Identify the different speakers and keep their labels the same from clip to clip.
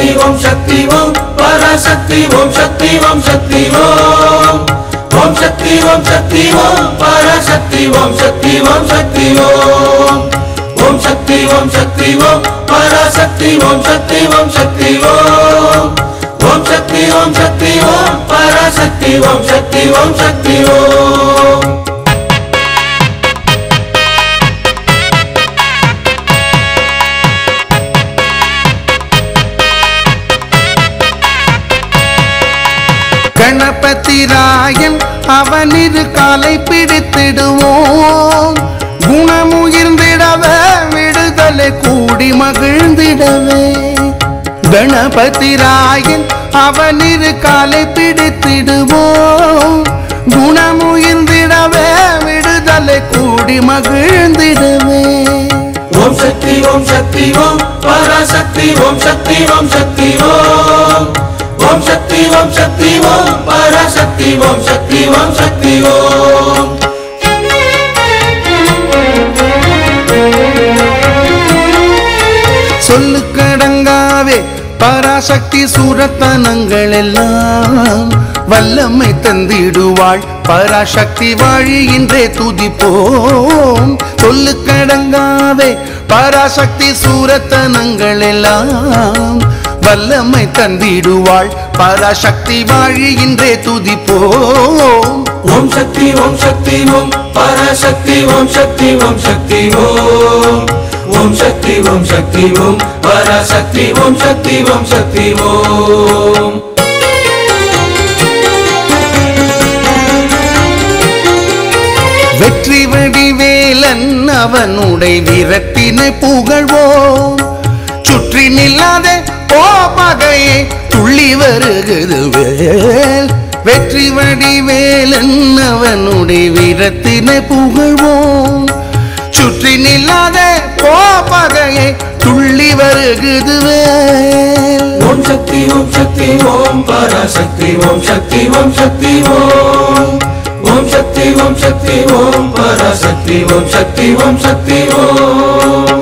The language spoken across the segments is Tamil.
Speaker 1: சக்தி ஓம் சக்தி ஓம் பராசக்தி ஓம் சக்தி ஓம் சக்தி ஓம் ஓம் சக்தி ஓம் சக்தி ஓம் பராசக்தி ஓம் சக்தி ஓம் சக்தி ஓம் ஓம் சக்தி ஓம் சக்தி ஓம் பராசக்தி ஓம் சக்தி ஓம் சக்தி ஓம் ஓம் சக்தி ஓம் சக்தி ஓம் பராசக்தி ஓம் சக்தி ஓம் சக்தி ஓம்
Speaker 2: கணபதி ராயன் அவனிரு காலை பிடித்திடுவோம் குணமுயிர்ந்திடவே விடுதலை கூடி மகிழ்ந்திடவே கணபதி ராயன் அவனிரு காலை பிடித்திடுவோம் குணமுயிர்ந்திடவே விடுதலை கூடி மகிழ்ந்திடவே
Speaker 1: ஓம் சக்தி ஓம் சக்தி ஓம் பராசக்தி ஓம் சக்தி ஓம் சக்தி ஓம் ஓம் சக்தி ஓம் சக்தி ஓம் பராசக்தி ஓம் சக்தி ஓம் சக்தி ஓம்
Speaker 2: சொல்லுக்கடங்காவே பராசக்தி சூரத்தனங்கள் எல்லாம் வல்லமை தந்திடுவாள் பராசக்தி வாழியின்றே துதிப்போம் சொல்லுக்கடங்காவே பராசக்தி சூரத்தனங்கள் எல்லாம் வல்லமை தந்திடுவாள் பராசக்தி வாழியின்றே துதிப்போம்
Speaker 1: ஓம் சக்தி ஓம் சக்தி ஓம் பராசக்தி ஓம் சக்தி ஓம் சக்தி ஓம் ஓம் சக்தி ஓம் சக்தி ஓம் பராசக்தி ஓம் சக்தி ஓம் சக்தி ஓம்
Speaker 2: வெற்றி வடிவேலன் அவனுடைய வீரத்தினை புகழ்வோம் சுற்றி நில்லாத ஓ பகையே துள்ளி வருகிறது வேல் வெற்றி வடிவேலன் அவனுடைய வீரத்தினை புகழ்வோம் சுற்றி நில்லாத ஓ பகையே துள்ளி வருகிறது வேல்
Speaker 1: ஓம் சக்தி ஓம் சக்தி ஓம் பராசக்தி ஓம் சக்தி ஓம் சக்தி ஓம் ஓம் சக்தி ஓம் சக்தி ஓம் பராசக்தி ஓம் சக்தி ஓம் சக்தி ஓம்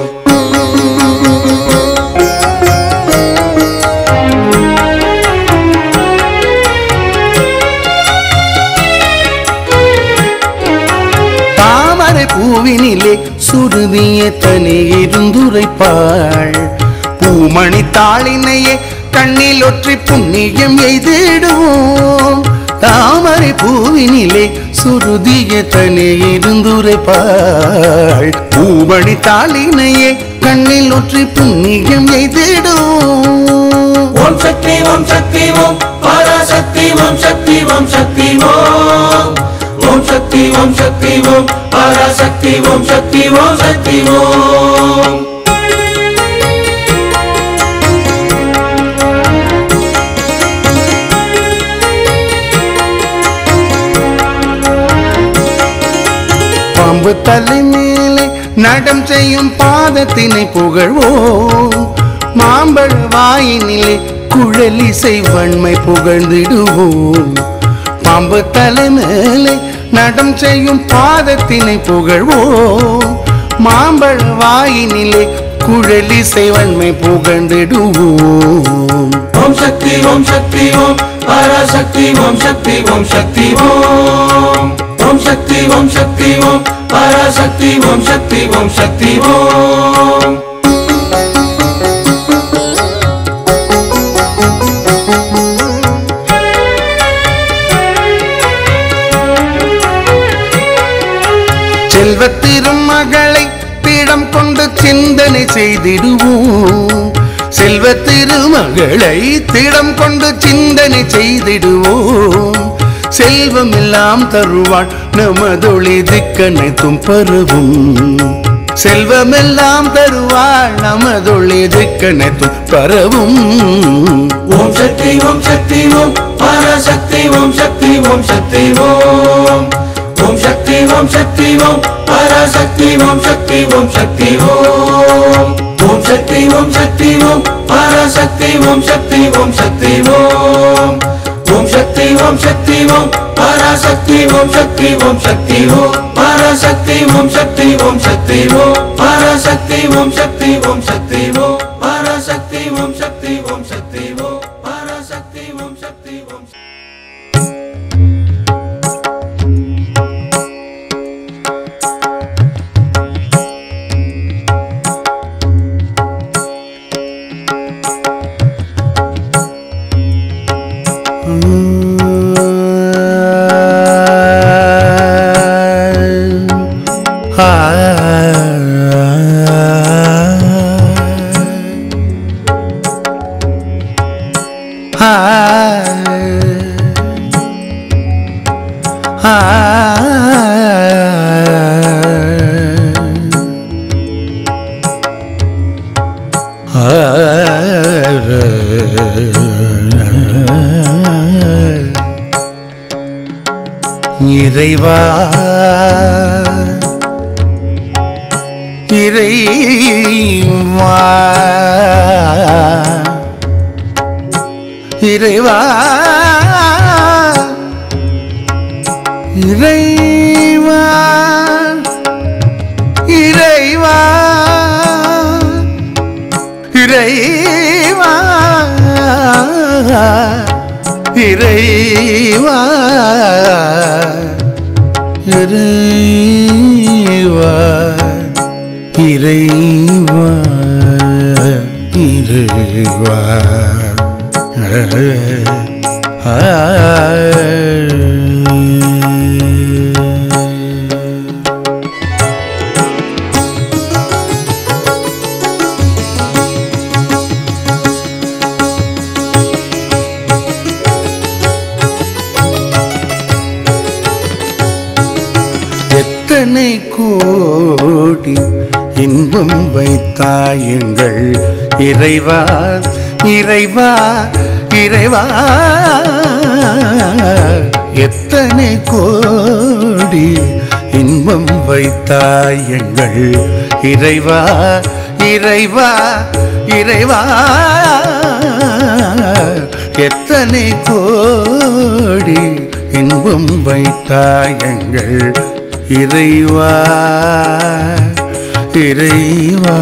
Speaker 2: தாமரை பூவினிலே சுருதிய தனி இருந்துரைப்பாள் பூமணி தாளினையே கண்ணில் ஒற்றி புண்ணியம் எய்திடுவோம் தாமரை பூவினிலே சுருதிய தனி இருந்துரைப்பாள் பூமணி தாளினையே கண்ணில் ஒற்றி புண்ணியம் எய்திடுவோம்
Speaker 1: ஓம் சக்தி ஓம் சக்தி ஓம் பராசக்தி ஓம் சக்தி ஓம் சக்தி ஓம் ஓம் சக்தி ஓம் சக்தி ஓம் பராசக்தி ஓம் சக்தி ஓம் சக்தி ஓம்
Speaker 2: பாம்பு தலை மேலே நடம் செய்யும் பாதத்தினை புகழ்வோம் மாம்பழ வாயினிலே குழலிசை வன்மை புகழ்ந்திடுவோம் பாம்பு தலை மேலே நடம் செய்யும் பாதத்தினை புகழ்வோம் மாம்பழ வாயினிலே குழலிசை வன்மை புகழ்ந்திடுவோம்
Speaker 1: ஓம் சக்தி ஓம் சக்தி ஓம் பராசக்தி ஓம் சக்தி ஓம் சக்தி ஓம் ஓம் சக்தி ஓம் சக்தி ஓம் பராசக்தி ஓம் சக்தி ஓம் சக்தி ஓம்
Speaker 2: செல்வ திருமகளை பீடம் கொண்டு சிந்தனை செய்திடுவோம் செல்வ திருமகளை திடம் கொண்டு சிந்தனை செய்திடுவோம் செல்வம் எல்லாம் தருவாள் நமதொளி திக்கனைத்தும் பருவும் செல்வமெல்லாம் தருவாள் நமதொளி திக்கனைத்தும் பரவும்
Speaker 1: ஓம் சக்தி ஓம் சக்தி ஓம் பராசக்தி ஓம் சக்தி ஓம் சக்தி ஓம் ஓம் சக்தி ஓம் சக்தி ஓம் பராசக்தி ஓம் சக்தி ஓம் சக்தி ஓம் ஓம் சக்தி ஓம் சக்தி ஓம் பராசக்தி ஓம் சக்தி ஓம் சக்தி ஓம் ஓம் சக்தி ஓம் சக்தி ஓம் பராசக்தி ஓம் சக்தி ஓம் சக்தி ஓம் பராசக்தி ஓம் சக்தி ஓம் சக்தி ஓம் பராசக்தி ஓம் சக்தி ஓம் சக்தி ஓம் பராசக்தி ஓம் சக்தி ஓம் சக்தி
Speaker 2: இறைவா இறைவா இறைவா இறைவா இறைவா இறைவா இறைவா இறைவா இறைவா இறைவா ஆ எத்தனை கோடி இன்பம் வைத்தாயுங்கள் இறைவா இறைவா இறைவா எத்தனை கோடி இன்பம் வைத்தாயுங்கள் இறைவா இறைவா இறைவா எத்தனை கோடி இன்பம் வைத்தாயங்கள் இறைவா இறைவா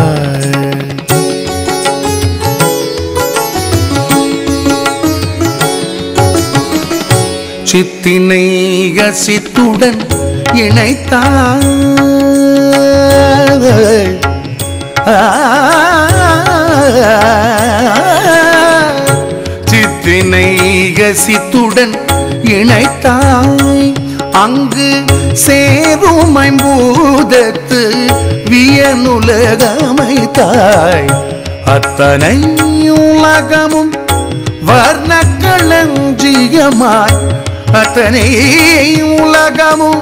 Speaker 2: சித்தினை யசித்துடன் இணைத்தாய் சித்தினை கசித்துடன் இணைத்தாய் அங்கு சேருமை பூதத்து வியனுலகமைத்தாய் அத்தனை உலகமும் வர்ணக்களஞ்சியமாய் அத்தனை உலகமும்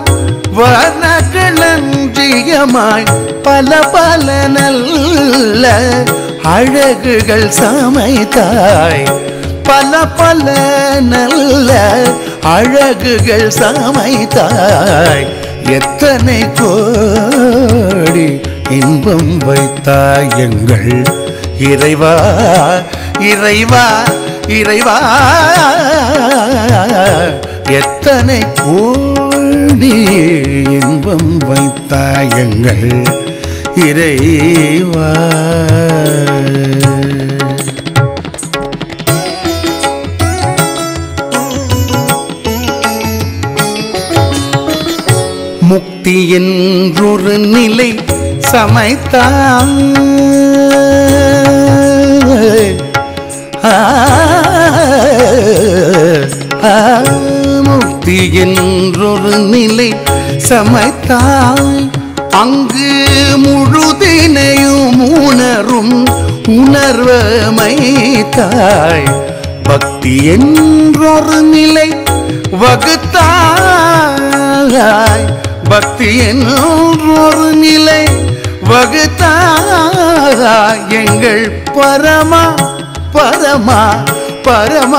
Speaker 2: வர்ணக்களஞ்சியமாய் பல பல நல்ல அழகுகள் சமைத்தாய் பல பல நல்ல அழகுகள் சமைத்தாய் எத்தனை கோடி இன்பம் வைத்தாய் எங்கள் இறைவா இறைவா இறைவா எத்தனை கோடி இன்பம் வைத்தாய் எங்கள் இறைவா முக்தி என்றொரு நிலை சமைத்தாய் ஆ, ஆ, முக்தி என்றொரு நிலை சமைத்தாய் அங்கு முழுதினையும் உணரும் உணர்வமைத்தாய் பக்தி என்றொரு நிலை வகுத்தாய் பக்தி என்றொரு நிலை வகுத்தாய் எங்கள் பரமா பரமா பரமா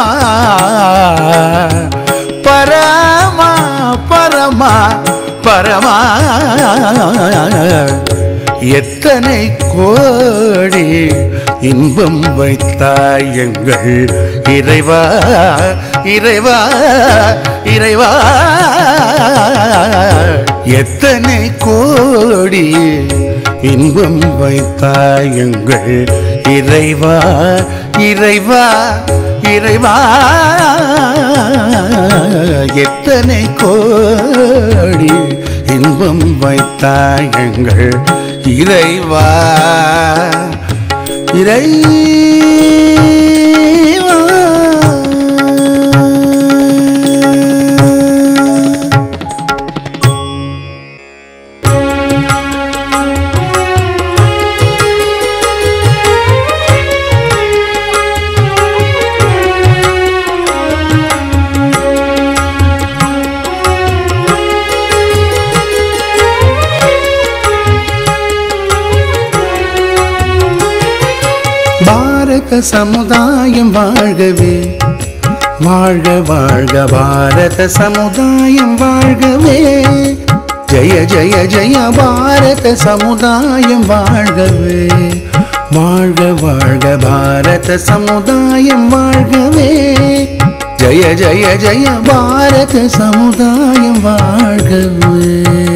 Speaker 2: பரமா பரமா பரமா எத்தனை கோடி இன்பம் வைத்தாய் எங்கள் இறைவா இறைவா இறைவா எத்தனை கோடி இன்பம் வைத்தாய் எங்கள் இறைவா இறைவா இறைவா எத்தனை கோடி இன்பம் வைத்தாய் எங்கள் இறைவா இறைவா பாரத சமுதாயம் வாழ்கவே வாழ்க வாழ்க பாரத சமுதாயம் வாழ்கவே ஜெய ஜெய ஜெய பாரத சமுதாயம் வாழ்கவே வாழ்க வாழ்க பாரத சமுதாயம் வாழ்கவே ஜெய ஜெய ஜெய பாரத சமுதாயம் வாழ்கவே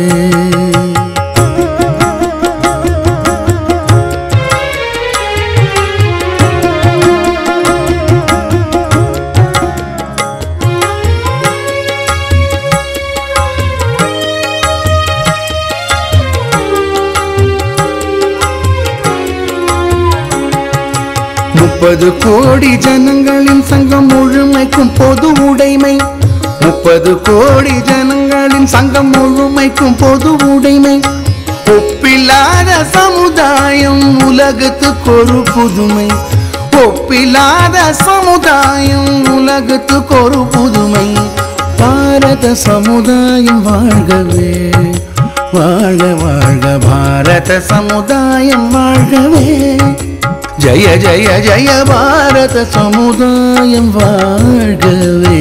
Speaker 2: முப்பது கோடி ஜனங்களின் சங்கம் முழுமைக்கும் பொது உடைமை முப்பது கோடி ஜனங்களின் சங்கம் முழுமைக்கும் பொது உடைமை ஒப்பில்லாத சமுதாயம் உலகத்துக்கு ஒரு புதுமை ஒப்பில்லாத சமுதாயம் உலகத்துக்கு ஒரு புதுமை பாரத சமுதாயம் வாழ்கவே வாழ்க வாழ்க பாரத சமுதாயம் வாழ்கவே ஜய ஜய ஜய பாரத சமுதாயம் வாழ்கவே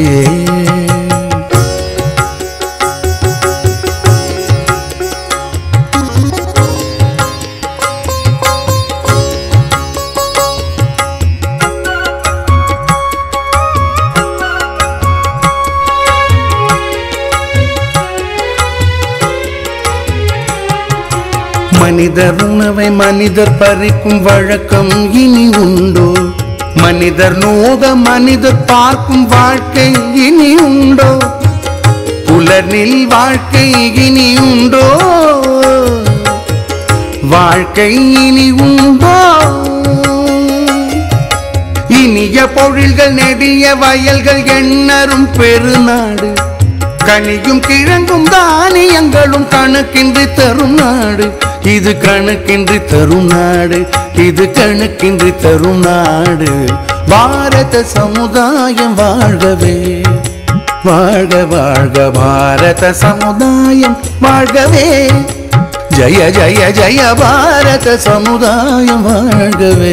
Speaker 2: மனிதர் உணவை மனிதர் பறிக்கும் வழக்கம் இனி உண்டோ மனிதர் நோக மனிதர் பார்க்கும் வாழ்க்கை இனி உண்டோ புலனில் வாழ்க்கை இனி உண்டோ வாழ்க்கை இனி உண்டோ இனிய பொழில்கள் நெடிய வயல்கள் எண்ணரும் பெருநாடு கனியும் கிழங்கும் தானியங்களும் கணக்கின்றி தரும் நாடு இது கணக்கின்றி தரும் நாடு இது கணக்கின்றி தரும் நாடு பாரத சமுதாயம் வாழ்கவே வாழ்க வாழ்க பாரத சமுதாயம் வாழ்கவே ஜய ஜய ஜய பாரத சமுதாயம் வாழ்கவே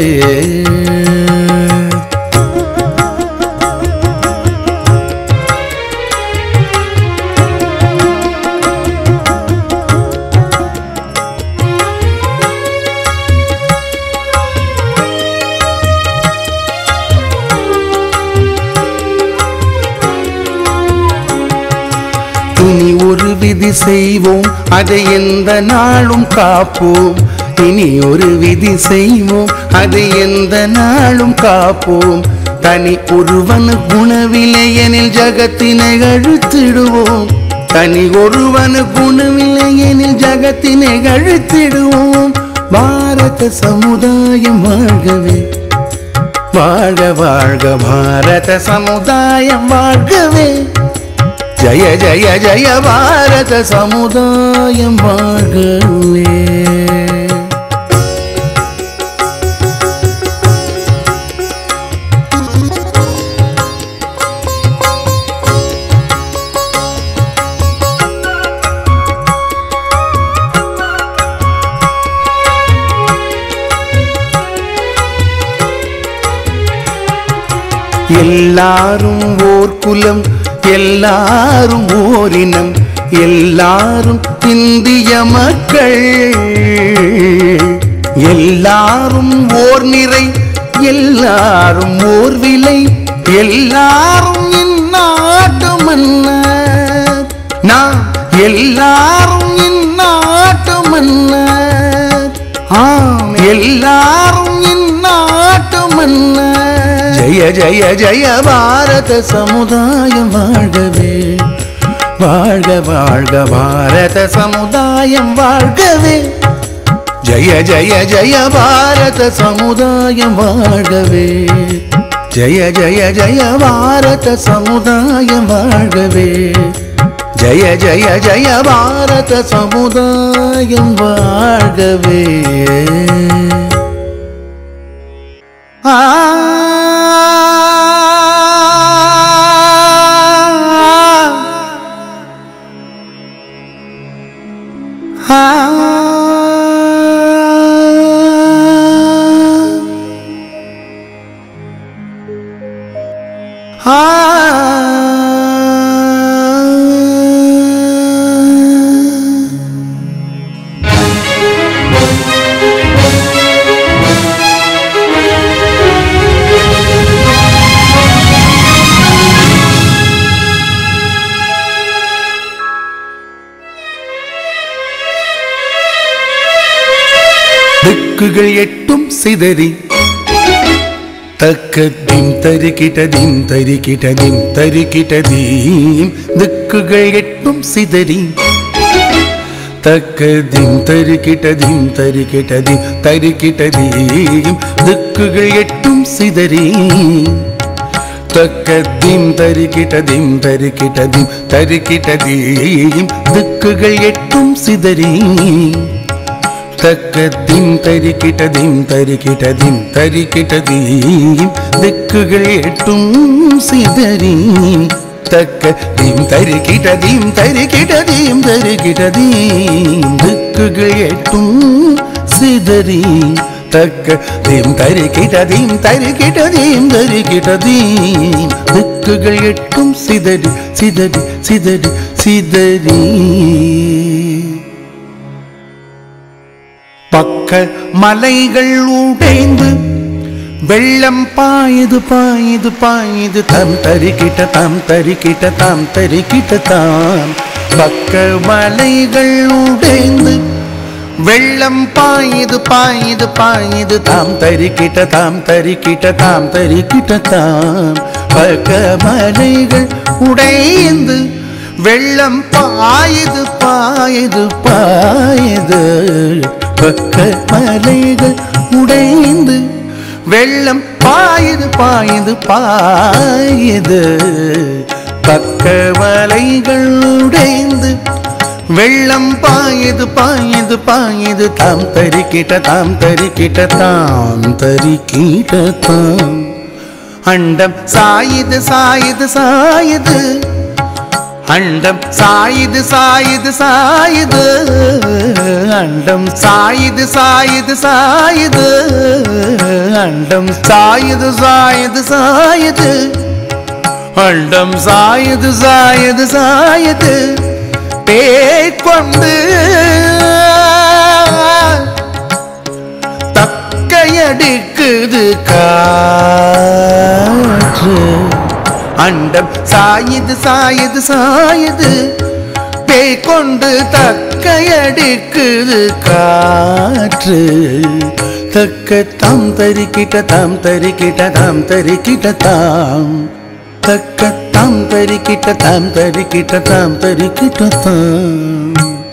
Speaker 2: இனி ஒரு விதி செய்வோம் அதை எந்த நாளும் காப்போம் இனி ஒரு விதி செய்வோம் அதை எந்த நாளும் காப்போம் தனி ஒருவன் குணவில்லையெனில் ஜகத்தினை அழுத்திடுவோம் தனி ஒருவன் குணவில்லையெனில் ஜகத்தினை அழுத்திடுவோம் பாரத சமுதாயம் வாழ்கவே வாழ்க வாழ்க பாரத சமுதாயம் வாழ்கவே ஜய ஜய ஜய பாரத சமுதாயம் வாழ்கவே எல்லாரும் ஓர் குலம் எல்லாரும் ஓரினம் எல்லாரும் இந்திய மக்கள் எல்லாரும் ஓர் நிறை எல்லாரும் ஓர் விலை எல்லாரும் இந்நாட்டு மன்னர் நாம் எல்லாரும் இந்நாட்டு மன்னர் ஆம் எல்லாரும் இந்நாட்டு மன்னர் ஜய ஜய ஜய பாரத சமுதாயம் வாழ்கவே வாழ்க வாழ்க பாரத சமுதாயம் வாழ்கவே ஜய ஜய ஜய பாரத சமுதாயம் வாழ்கவே ஜய ஜய ஜய பாரத சமுதாயம் வாழ்கவே ஜய ஜய ஜய பாரத சமுதாயம் வாழ்கவே ஆ ஆ திக்குகள் எட்டும் சிதறி தக்க திம் தரிக்கிட்ட திம் தரிக்கிட்ட திம் தரிக்கிட்ட தீம் திக்குகள் எட்டும் சிதறி தக்க திம் தரிக்கிட்ட திம் தரிக்கிட்ட திம் தரிக்கிட்ட தீம் திக்குகள் எட்டும் சிதறி தக்க திம் தரிக்கிட்ட திம் தரிக்கிட்ட திம் தரிக்கிட்ட தீம் திக்குகள் எட்டும் சிதறி தக்க திம் தரிக்கிட்ட திம் தரிக்கிட்ட திம் தரிக்கிட்ட தீம் திக்குகள் எட்டும் சிதறி தக்க திம் தரிக்கிட்ட திம் தரிக்கிட்ட தீம் தரிக்கிட்ட தீம் திக்குகள் எட்டும் சிதறி தக்க திம் தரிக்கிட்ட தீம் தரிக்கிட்ட தீம் தரிக்கிட்ட தீம் திக்குகள் எட்டும் சிதறி சிதறி சிதறி சிதறி பக்க மலைகள் உடைந்து வெள்ளம் பாயுது பாயுது பாயுது தாம் தரிக்கிட்ட தாம் தரிக்கிட்ட தாம் தரிக்கிட்ட தாம் பக்க மலைகள் உடைந்து வெள்ளம் பாயுது பாயுது பாயுது தாம் தரிக்கிட்ட தாம் தரிக்கிட்ட தாம் தரிக்கிட்ட தாம் பக்க மலைகள் உடைந்து வெள்ளம் பாயுது பாயுது பாயுது பக்க மலைகள் உடைந்து வெள்ளம் பாயுது பாயுது பாயுது பக்க மலைகள் உடைந்து வெள்ளம் பாயுது பாயுது பாயுது தாம் தரிக்கிட்ட தாம் தரிக்கிட்ட தாம் தரிக்கிட்ட தாம் அண்டம் சாயுது சாயுது சாயுது அண்டம் சாயுது சாயுது சாயுது அண்டம் சாயுது சாயுது சாயுது அண்டம் சாயுது சாயுது சாயுது அண்டம் சாயுது சாயுது சாயுது பேய்கொண்டு தக்கையடிக்குது காற்று அண்டம் சாயுது சாயுது சாயுது பேய் கொண்டு தக்கையடிக்குது காற்று தக்க தாம் தரிக்கிட்ட தாம் தரிக்கிட்ட தாம் தரிக்கிட்ட தாம் தக்க தாம் தரிக்கிட்ட தாம் தரிக்கிட்ட தாம் தரிக்கிட்ட தாம்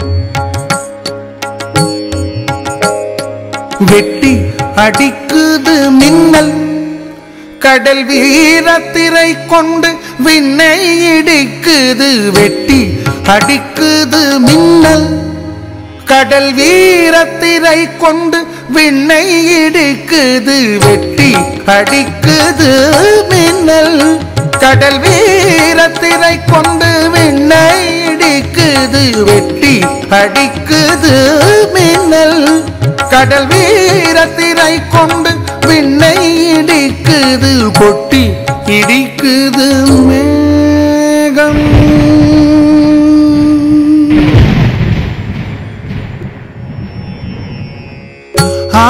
Speaker 2: வெட்டி அடிக்குது மின்னல் கடல் வீரத்திரை கொண்டு விண்ணை இடிக்குது வெட்டி அடிக்குது மின்னல் கடல் வீரத்திரை கொண்டு விண்ணை இடிக்குது வெட்டி அடிக்குது மின்னல் கடல் வீரத்திரை கொண்டு விண்ணை இடிக்குது வெட்டி அடிக்குது மின்னல் கடல் வீரத்திரை கொண்டு விண்ணை இடிக்குது பொட்டி இடிக்குது மேகம் ஆ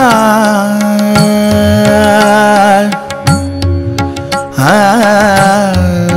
Speaker 2: ஆ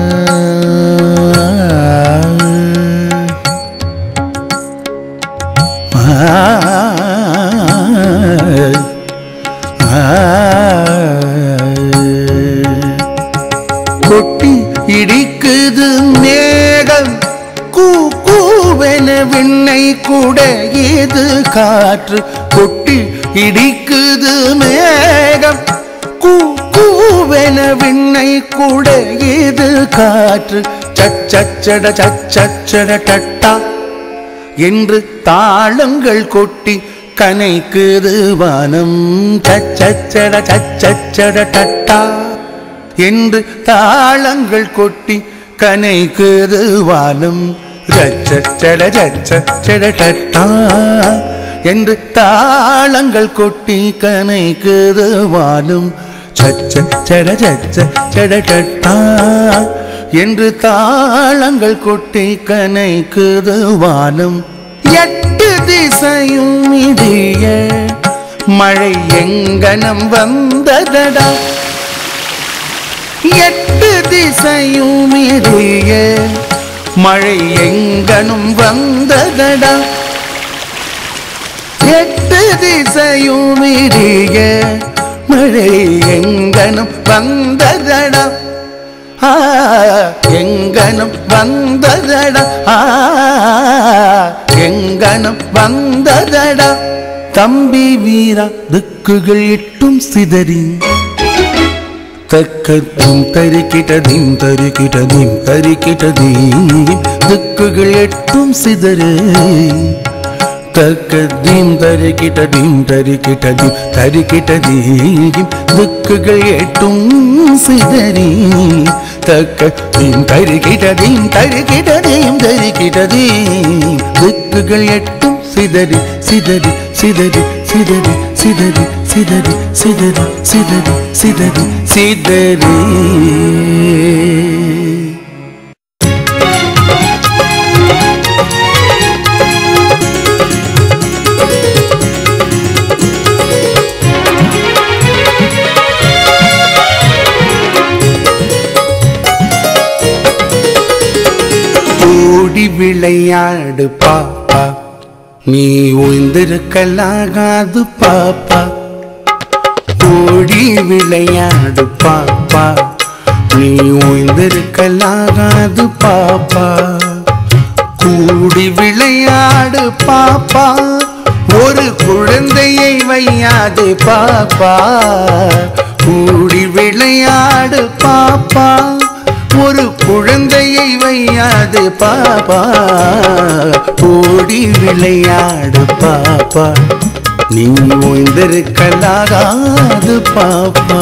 Speaker 2: கொட்டி இடிக்குது மேகம் கூ கூவென விண்ணை கூட இது காற்று கொட்டி இடிக்குது மேகம் கூ கூவென விண்ணை கூட இது காற்று சச்சச்சட சச்சச்சட டட்டா என்று தாளங்கள் கொட்டி கனைக்குது வானம் சச்சச்சட சச்சச்சட டட்டா என்று தாளங்கள் கொட்டி கனைக்குது வானம் ரச்சச்சட ரச்சச்சட டட்டா என்று தாளங்கள் கொட்டி கனைக்குது வானம் சச்சச்சட சச்சச்சட டட்டா என்று தாளங்கள் கொட்டி கனைக்குது வானம் எட்டு திசையும் இடிய மழை எங்கனம் வந்ததடா எட்டு திசையும் இடிய மழை எங்கனும் வந்ததடா எட்டு திசை திசையும் விரிய மழை எங்கனும் வந்ததடா ஆ, எங்கனும் வந்ததடா ஆ, எங்கனும் வந்ததடா தம்பி வீரா திக்குகள் எட்டும் சிதறி தக்கத்தும் தரிக்கிட்டதீம் தரிக்கிட்டதீம் தரிக்கிட்டதீம் திக்குகள் எட்டும் சிதறு தக்கதீம் தரிக்கிட்டதீம் தரிக்கிட்டதீம் தரிக்கிட்டதீம் திக்குகள் எட்டும் சிதறி தக்கதீம் தரிக்கிட்டதீம் தரிக்கிட்டதீம் தரிக்கிட்டதீம் திக்குகள் எட்டும் சிதறி சிதறி சிதறி சிதறி சிதறி சிதறி சிதறி சிதறி சிதறி சிதறி ஓடி விளையாடு பாப்பா நீ ஓய்ந்திருக்கலாகாது பாப்பா ஓடி விளையாடு பாப்பா நீ ஓய்ந்திருக்கலாகாது பாப்பா கூடி விளையாடு பாப்பா ஒரு குழந்தையை வையாது பாப்பா கூடி விளையாடு பாப்பா ஒரு குழந்தையை வையாது பாப்பா ஓடி விளையாடு பாப்பா நீ ஓய்ந்திருக்கலாகாது பாப்பா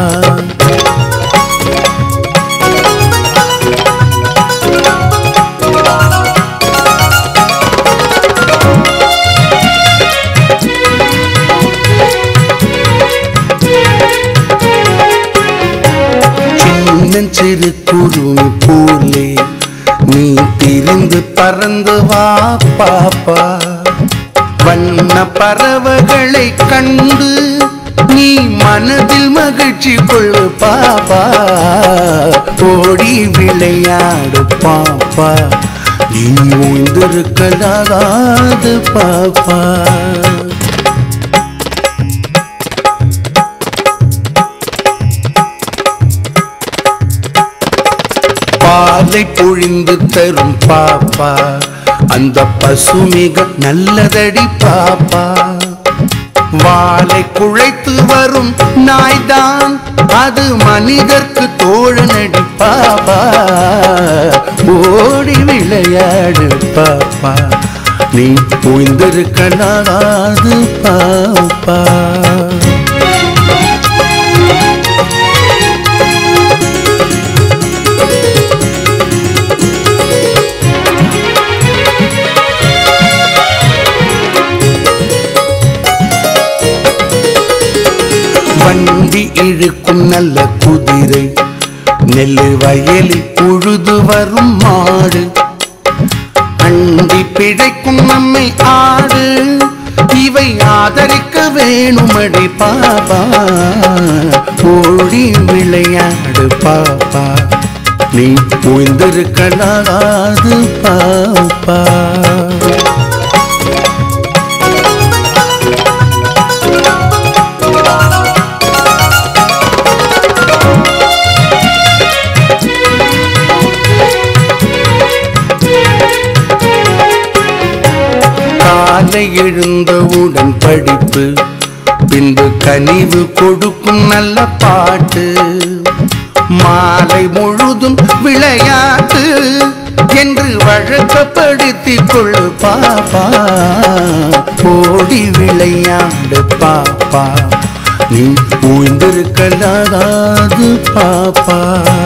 Speaker 2: சின்னஞ்சிறு குருவி போலே நீ திரிந்து பறந்து வா பாப்பா வண்ண பறவைகளை கண்டு நீ மனதில் மகிழ்ச்சி கொள்ளு பாப்பா ஓடி விளையாடு பாப்பா நீ ஓய்ந்திருக்கலாகாது பாப்பா பாலை பொழிந்து தரும் பாப்பா அந்த பசு மிக நல்லதடி பாப்பா வாளை குழைத்து வரும் நாய்தான் அது மனிதர்க்கு தோழனடி பாப்பா ஓடி விளையாடு பாப்பா நீ ஓய்ந்திருக்கலாது பாப்பா வண்டி இழுக்கும் நல்ல குதிரை நெல்லு வயலில் உழுது வரும் மாடு அண்டி பிழைக்கும் நம்மை ஆடு இவை ஆதரிக்க வேணுமடி பாப்பா ஓடி விளையாடு பாப்பா நீ ஓய்ந்திருக்கலாது பாப்பா காலை எழுந்தவுடன் படிப்பு பின்பு கனிவு கொடுக்கும் நல்ல பாட்டு மாலை முழுதும் விளையாட்டு என்று வழக்கப்படுத்திக் கொள்ளு பாப்பா ஓடி விளையாடு பாப்பா நீ ஓய்ந்திருக்கலாகாது பாப்பா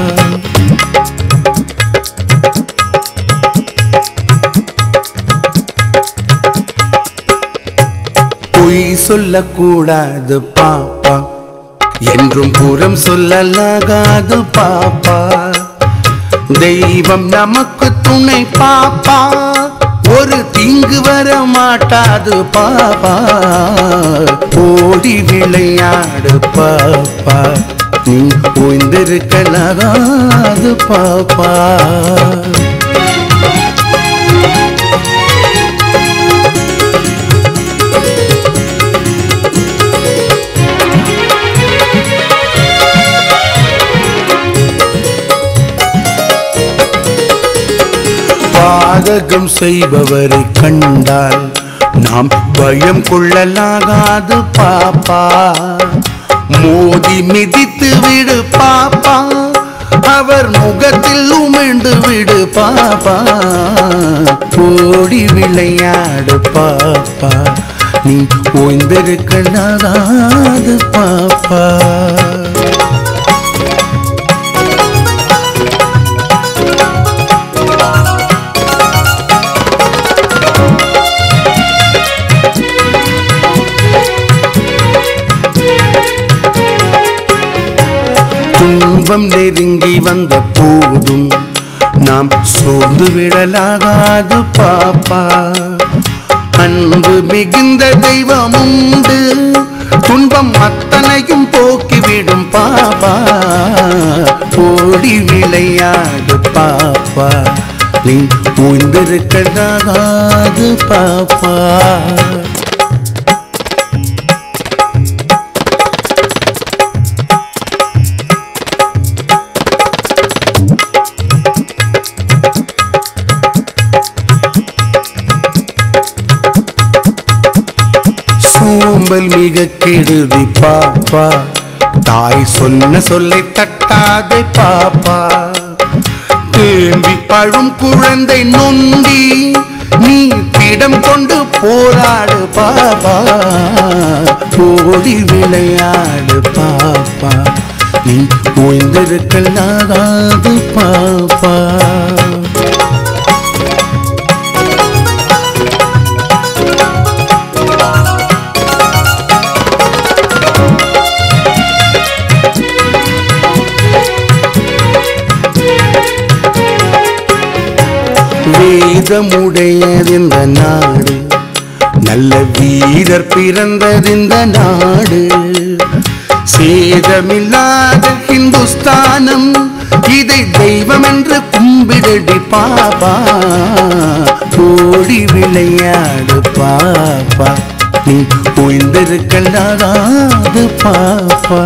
Speaker 2: பொய் சொல்லக்கூடாது பாப்பா என்றும் புறம் சொல்லலாகாது பாப்பா தெய்வம் நமக்கு துணை பாப்பா ஒரு தீங்கு வர மாட்டாது பாப்பா ஓடி விளையாடு பாப்பா நீ ஓய்ந்திருக்கலாகாது பாப்பா பாதகம் செய்பவரை கண்டால் நாம் பயம் கொள்ளலாகாது பாப்பா மோதி மிதித்து விடு பாப்பா அவர் முகத்தில் உமிழ்ந்து விடு பாப்பா ஓடி விளையாடு பாப்பா நீ ஓய்ந்திருக்கலாகாது பாப்பா துன்பம் நெருங்கி வந்த போதும் நாம் சோர்ந்து விடலாகாது பாப்பா அன்பு மிகுந்த தெய்வம் உண்டு துன்பம் அத்தனையும் போக்கிவிடும் பாப்பா ஓடி விளையாடு பாப்பா நீ ஓய்ந்திருக்கலாகாது பாப்பா சோம்பல் மிக கெடுதி பாப்பா தாய் சொன்ன சொல்லை தட்டாதே பாப்பா தேம்பி பழும் குழந்தை நொண்டி நீ திடம் கொண்டு போராடு பாப்பா ஓடி விளையாடு பாப்பா நீ ஓய்ந்திருக்கலாகாது பாப்பா வேதமுடையதிந்த நாடு நல்ல வீரர் பிறந்ததிந்த நாடு சேதமில்லாத ஹிந்துஸ்தானம் இதை தெய்வம் என்று கும்பிடடி பாப்பா ஓடி விளையாடு பாப்பா நீ ஓய்ந்திருக்கலாகாது பாப்பா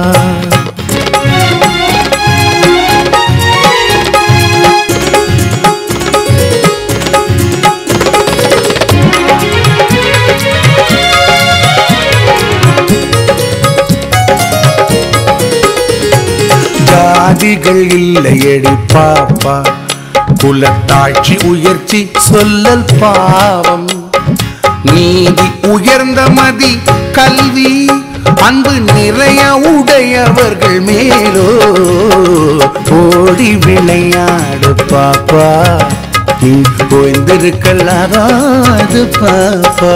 Speaker 2: ஜாதிகள் இல்லையடி பாப்பா குலத்தாட்சி உயர்ச்சி சொல்லல் பாவம் நீதி உயர்ந்த மதி கல்வி அன்பு நிறைய உடையவர்கள் மேலோ ஓடி விளையாடு பாப்பா நீ ஓய்ந்திருக்கலாகாது பாப்பா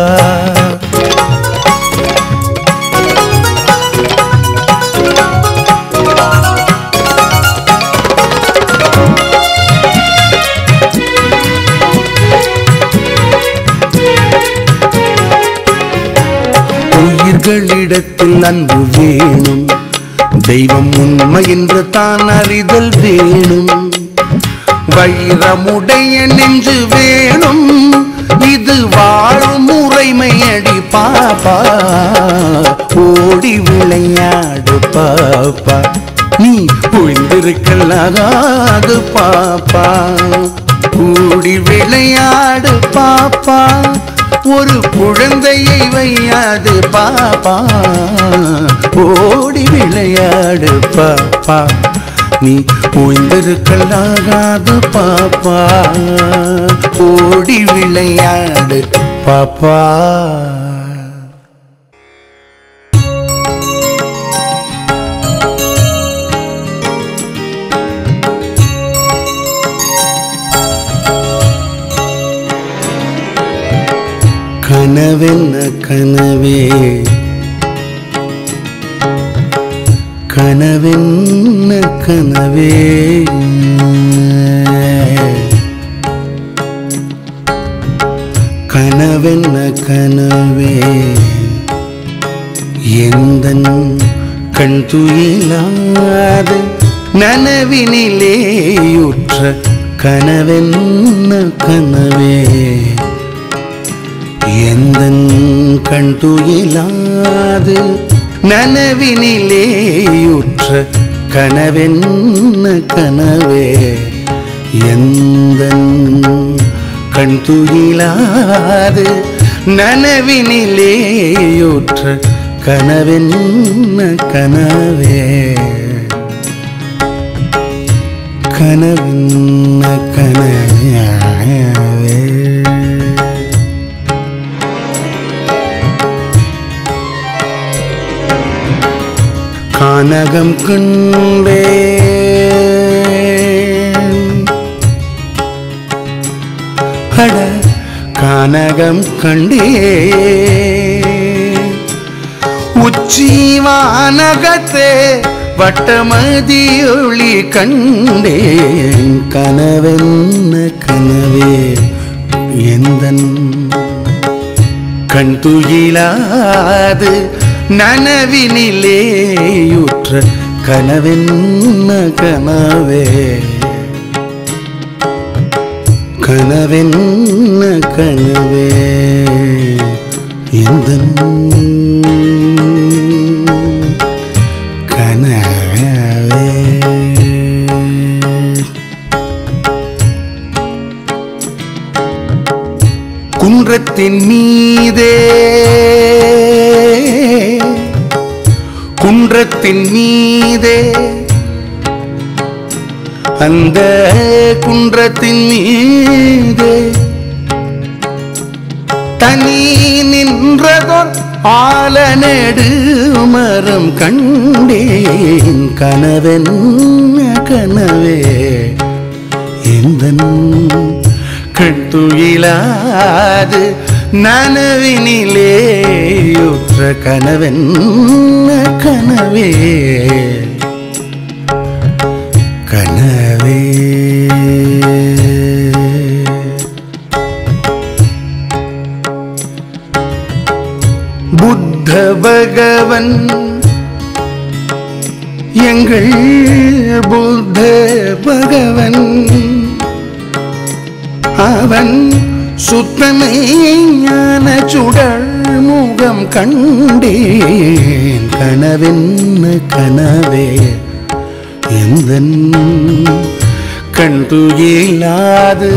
Speaker 2: உயிர்களிடத்தில் அன்பு வேணும் தெய்வம் உண்மை என்று தான் அறிதல் வேணும் வைரமுடைய நெஞ்சு வேணும் இது வாழும் முறைமையடி பாப்பா ஓடி விளையாடு பாப்பா நீ ஓய்ந்திருக்கலாகாது பாப்பா கூடி விளையாடு பாப்பா ஒரு குழந்தையை வையாது பாப்பா ஓடி விளையாடு பாப்பா நீ ஓய்ந்திருக்கலாகாது பாப்பா ஓடி விளையாடு பாப்பா கனவென்ன கனவே கனவென்ன கனவே கனவென்ன கனவே எந்தன் கண் துயிலாத நனவினிலேயுற்ற கனவென்ன கனவே எந்தன் கண் துயிலாது நனவினிலேயுற்ற கனவென்ன கனவே எந்தன் கண் துயிலாது நனவினிலேயுற்ற கனவென்ன கனவே கனவென்ன கனவே கானகம் கண்டே அட கானகம் கண்டே உச்சி வானகத்தே வட்டமதி ஒளி கண்டேன் கனவென்ன கனவே எந்தன் கண் துயிலாது நனவினிலேயுற்ற கனவென்ன கனவே கனவென்ன கனவே இந்த கனவே குன்றத்தின் மீதே குன்றத்தின் மீதே அந்த குன்றத்தின் மீதே தனி நின்றதோர் ஆலநெடு மரம் கண்டேன் கனவென்ன கனவே எந்தன் கண் துயிலாது நனவினிலேயுற்ற கனவென்ன கனவே கனவே புத்த பகவன் எங்கள் புத்த பகவன் அவன் சுத்தமே ஞான சுடர் முகம் கண்டேன் கனவென்ன கனவே எந்தன் கண் துயிலாது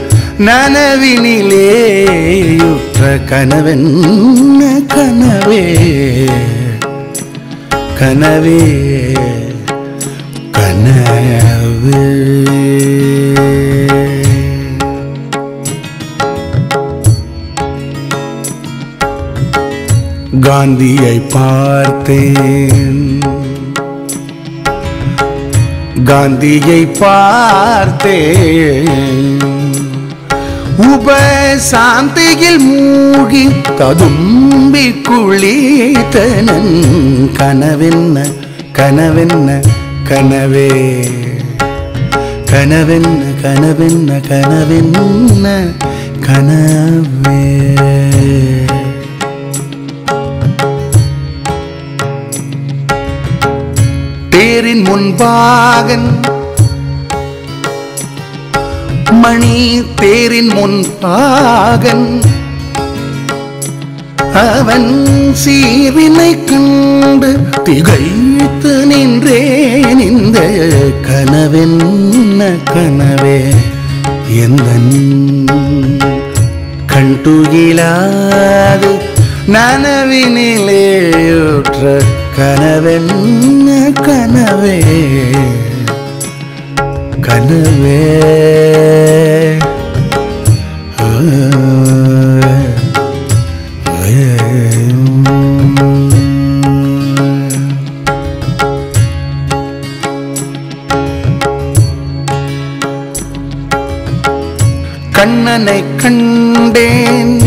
Speaker 2: நனவினிலேயுற்ற கனவென்ன கனவே கனவே கனவே காந்தியை பார்த்தேன் காந்தியை பார்த்தேன் உபசாந்தியில் மூழ்கி ததும்பி குளித்தனன் கனவென்ன கனவென்ன கனவே கனவென்ன கனவென்ன கனவென்ன கனவே தேரின் முன்பாகன் மணி தேரின் முன்பாகன் அவன் சீரினை கண்டு திகைத்து நின்றேன் இந்த கனவென்ன கனவே எந்த கண் துயிலாது நனவினிலேயுற்ற கனவென்ன கனவே கனவே ஆ, ஆ. கண்ணனை கண்டேன்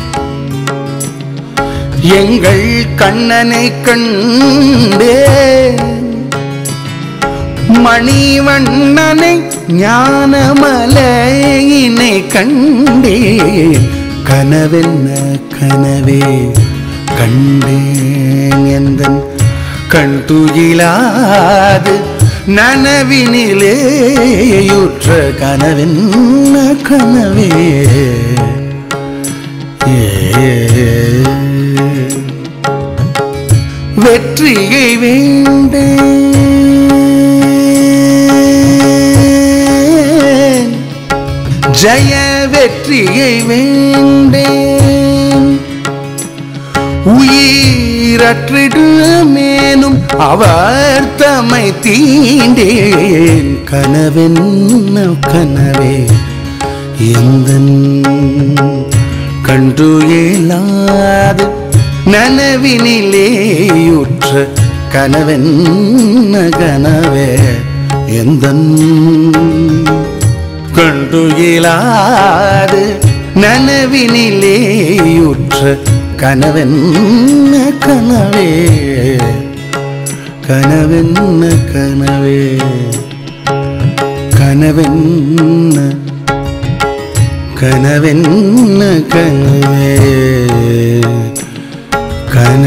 Speaker 2: எங்கள் கண்ணனை கண்டேன் மணிவண்ணனை ஞானமலையினை கண்டேன் கனவென்ன கனவே கண்டேன் எந்தன் கண் துயிலாது நனவினிலேயுற்ற கனவென்ன கனவே வெற்றியை வேண்டேன் ஜய வெற்றியை வேண்டேன் உயிரற்றிடுமேனும் அவர் தம்மை தீண்டேன் கனவென்ன கனவே எந்த கண்டு இயலாது நனவினிலேயுற்ற கனவென்ன கனவே எந்த கண்டு இயலாது நனவினிலேயுற்ற கனவென்ன கனவே கனவென்ன கனவே கனவென்ன கனவென்ன கனவே கன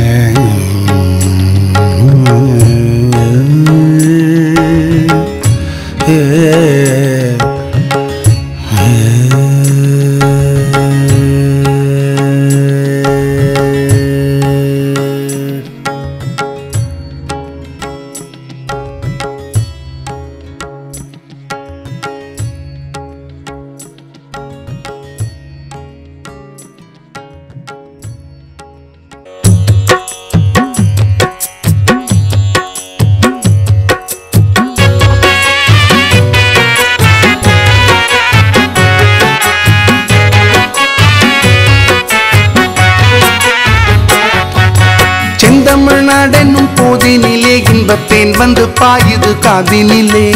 Speaker 2: செந்தமிழ்நாடென்னும் போதினிலே இன்பத்தேன் வந்து பாயுது காதினிலே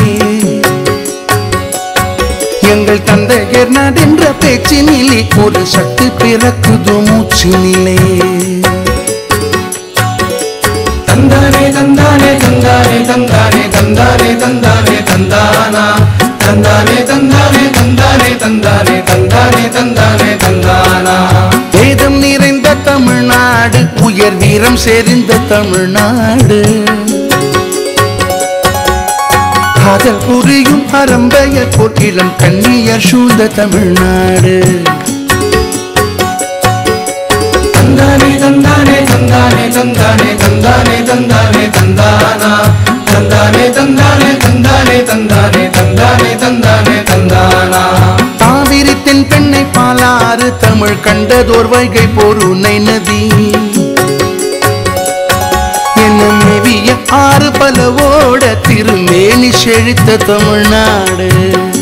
Speaker 2: எங்கள் தந்தையர் நாடென்ற பேச்சினிலே ஒரு சக்தி பிறக்குது மூச்சினிலே
Speaker 1: தந்தானே தந்தானே தந்தானே தந்தானே தந்தானே தந்தானே தந்தானா தந்தானே தந்தானே தந்தானே தந்தானே தந்தானே தந்தானே தந்தானா
Speaker 2: வேதம் நிறைந்த தமிழ்நாடு உயர் வீரம் செறிந்த தமிழ்நாடு காதல் புரியும் பரம்பையர் போட்டிலும் கண்ணியர் சூழ்ந்த தமிழ்நாடு
Speaker 1: தந்தானே தந்தானே தந்தானே தந்தானே தந்தானே தந்தானே தந்தானா தந்தானே தந்தானே தந்தானே தந்தானே தந்தானே தந்தானே தந்தானா
Speaker 2: காவிரி தென் பெண்ணை பாலாறு தமிழ் கண்டதோர் வைகை பொருணை நதி என்னும் மேவிய ஆறு பலவோட திருமேனி செழித்த தமிழ்நாடு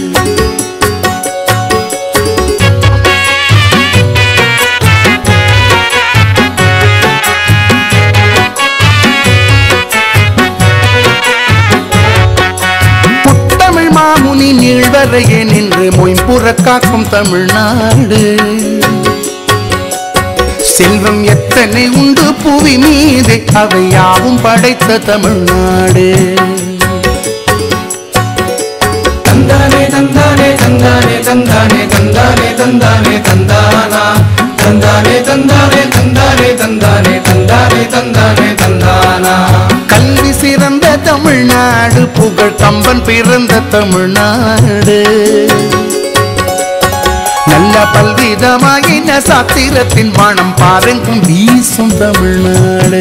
Speaker 2: முத்தமிழ் மாமுனி நீழ்வரையே நின்று மொயம்புற காக்கும் தமிழ்நாடு செல்வம் எத்தனை உண்டு புவி மீது அவை யாவும் படைத்த தமிழ்நாடு
Speaker 1: தந்தானே தந்தானே தந்தானே தந்தானே தந்தானே தந்தானே தந்தானா தந்தானே தந்தானே தந்தானே தந்தானே தந்தானே தந்தானே தந்தானா
Speaker 2: கல்வி சிறந்த தமிழ்நாடு புகழ் கம்பன் பிறந்த தமிழ்நாடு நல்ல பல்விதமாயின சாத்திரத்தின் மனம் பாருங்கும் வீசும் தமிழ்நாடு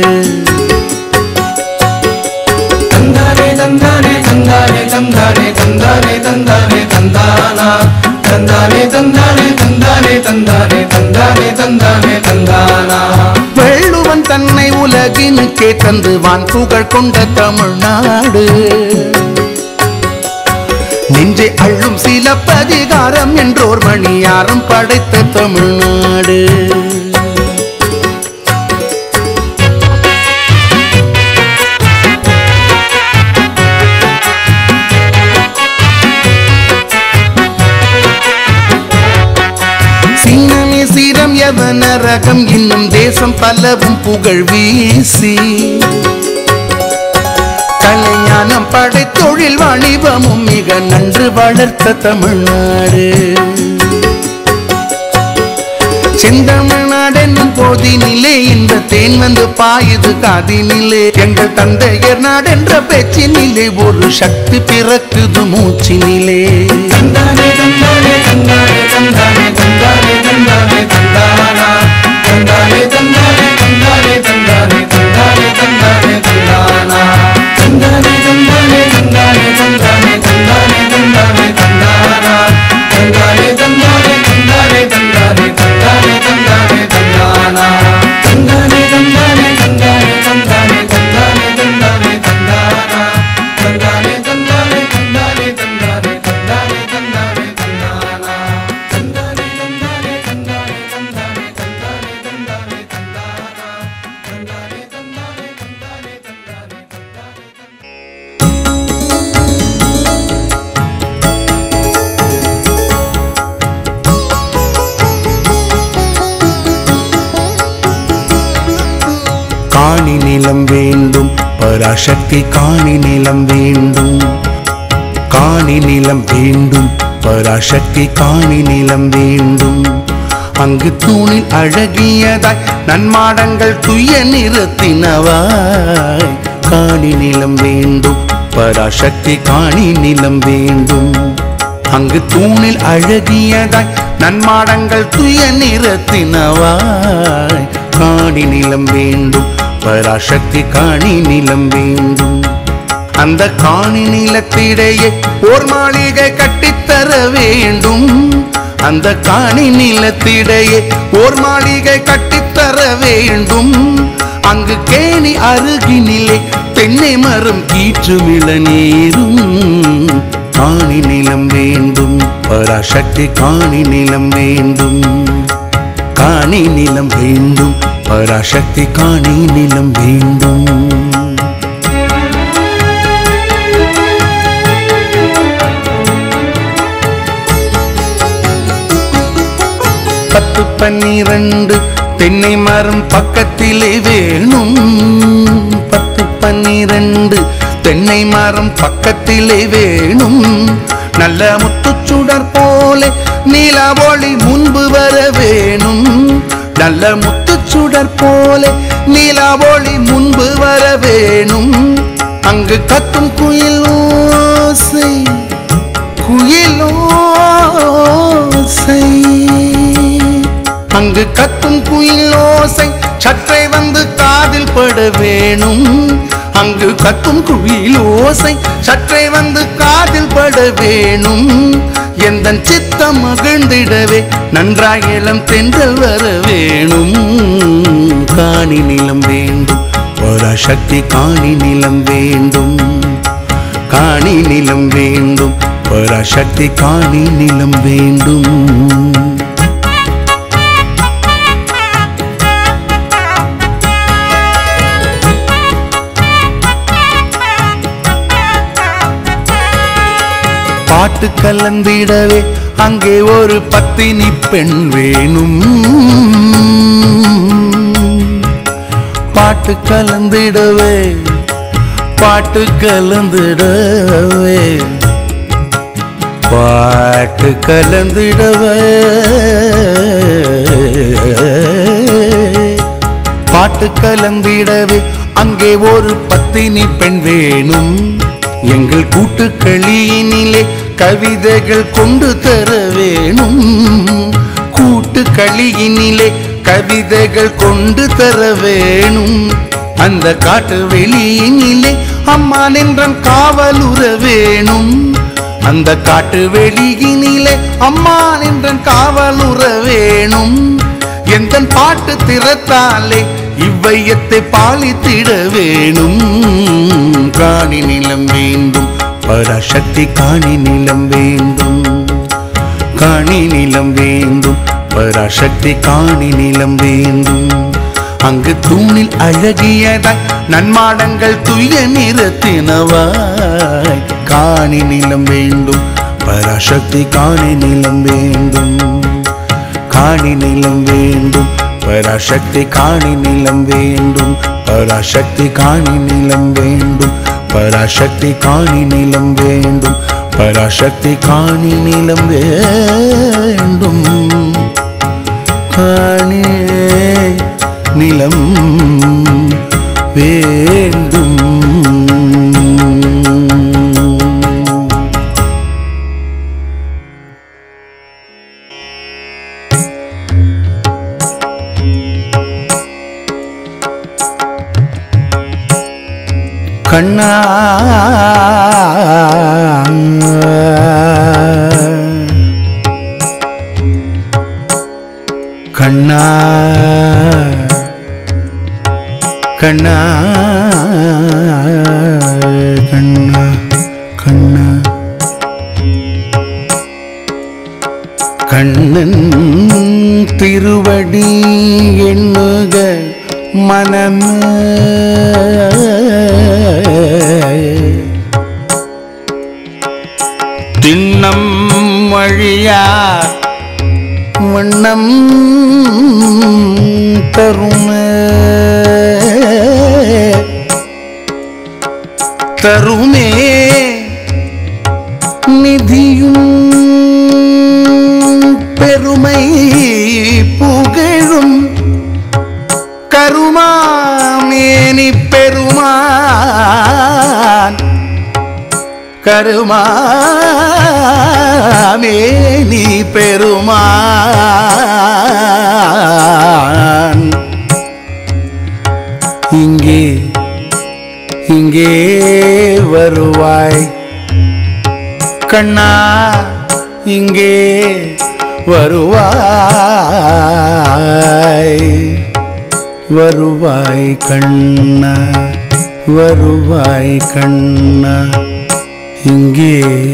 Speaker 1: தந்தானே தந்தானே தந்தானே தந்தானே தந்தானே தந்தானே தந்தானா தந்தானே தந்தானே தந்தானே தந்தானே தந்தானே தந்தானே தந்தானா
Speaker 2: வெள்ளுவன் தன்னை உலகினுக்கே தந்து வான் புகழ் கொண்ட தமிழ்நாடு நெஞ்சை அள்ளும் சிலப்பதிகாரம் என்றோர் மணியாரம் படைத்த தமிழ்நாடு சின்னமே சீரம் யவன ரகம் இன்னும் தேசம் பலவும் புகழ் வீசி கலைஞானம் படைத்தொழில் வாணிபமும் மிக நன்று வளர்த்த தமிழ்நாடு செந்தமிழ்நாடென்னும் போதினிலே இந்த தேன் வந்து பாயுது காதினிலே எங்கள் தந்தையர் நாடென்ற பேச்சினிலே ஒரு சக்தி பிறக்குது மூச்சினிலே
Speaker 1: தந்தானே தந்தானே தந்தானே தந்தானே தந்தானே தந்தானே தந்தானா தந்தானே தந்தானே தந்தானே தந்தானே தந்தானே தந்தானே தந்தானா தந்தானே தந்தானே தந்தானே தந்தானே தந்தானே தந்தானே தந்தானா தந்தானே தந்தானே
Speaker 2: காணி நிலம் வேண்டும் பராசக்தி காணி நிலம் வேண்டும் காணி நிலம் வேண்டும் பராசக்தி காணி நிலம் வேண்டும் அங்கு தூணில் அழகியதாய் நன்மாடங்கள் துய நிறத்தினவாய் காணி நிலம் வேண்டும் பராசக்தி காணி நிலம் வேண்டும் அங்கு தூணில் அழகியதாய் நன்மாடங்கள் துய நிறத்தினவாய் காணி நிலம் வேண்டும் பராசக்தி காணி நிலம் வேண்டும் அந்த காணி நிலத்திடையே ஓர் மாளிகை கட்டித்தர வேண்டும் அந்த காணி நிலத்திடையே ஓர் மாளிகை கட்டித்தர வேண்டும் அங்கு கேணி அருகினிலே தென்னை மரம் கீற்று நீரும் காணி நிலம் வேண்டும் பராசக்தி காணி நிலம் வேண்டும் காணி நிலம் வேண்டும் பராசக்தி காணி நிலம் வேண்டும் பத்து பன்னிரண்டு தென்னை மரம் பக்கத்திலே வேணும் பத்து பன்னிரண்டு தென்னை மரம் பக்கத்திலே வேணும் நல்ல முத்துச்சுடர் போல நீல ஒளி முன்பு வர வேணும் நல்ல முத்துச்சுடர் போல நீல ஒளி முன்பு வர வேணும் அங்கு கத்தும் குயில் ஓசை குயிலோசை அங்கு கத்தும் குயிலோசை சற்றை வந்து காதில் பட வேணும் அங்கு கத்தும் குயிலோசை சற்றை வந்து காதில் பட வேணும் எந்த சித்தம் மகிழ்ந்திடவே நன்றாய் இளம் தென்றல் வர வேணும் காணி நிலம் வேண்டும் பராசக்தி காணி நிலம் வேண்டும் காணி நிலம் வேண்டும் பராசக்தி காணி நிலம் வேண்டும் பாட்டு கலந்திடவே அங்கே ஒரு பத்தினி பெண் வேணும் பாட்டு கலந்திடவே பாட்டு கலந்திடவே பாட்டு கலந்திடவே பாட்டு கலந்திடவே அங்கே ஒரு பத்தினி பெண் வேணும் எங்கள் கூட்டுக்களியினிலே கவிதைகள் கொண்டு தர வேணும் கூட்டுக்களியினிலே கவிதைகள் கொண்டு தர வேணும் அந்த காட்டு வெளியினிலே அம்மா நின்றன் காவலுற வேணும் அந்த காட்டு வெளியினிலே அம்மா நின்றன் காவலுற வேணும் எந்த பாட்டு திறத்தாலே இவ்வையத்தை பாலித்திட வேணும் காணி நிலம் வேண்டும் பராசக்தி காணி நிலம் வேண்டும் காணி நிலம் வேண்டும் பராசக்தி காணி நிலம் வேண்டும் அங்கு தூணில் அழகியதாய் நன்மாடங்கள் துய நிறத்தினவாய் காணி நிலம் வேண்டும் பராசக்தி காணி நிலம் வேண்டும் காணி நிலம் வேண்டும் பராசக்தி காணி நிலம் வேண்டும் பராசக்தி காணி நிலம் வேண்டும் பராசக்தி காணி நிலம் வேண்டும் பராசக்தி காணி நிலம் வேண்டும் காணி நிலம் வேண்டும் கண்ணா கண்ணா கண்ணா கண்ணா கண்ணா கண்ணன் திருவடி எண்ணுக மனமே திண்ணம் வழியா வண்ணம் தருமே தருமே நிதியும் பெருமை புகழும் கருமாமேனி பெருமான் கருமாமேனி பெருமான் இங்கே இங்கே வருவாய் கண்ணா இங்கே வருவாய் வருவாய் கண்ணா வருவாய் கண்ணா இங்கே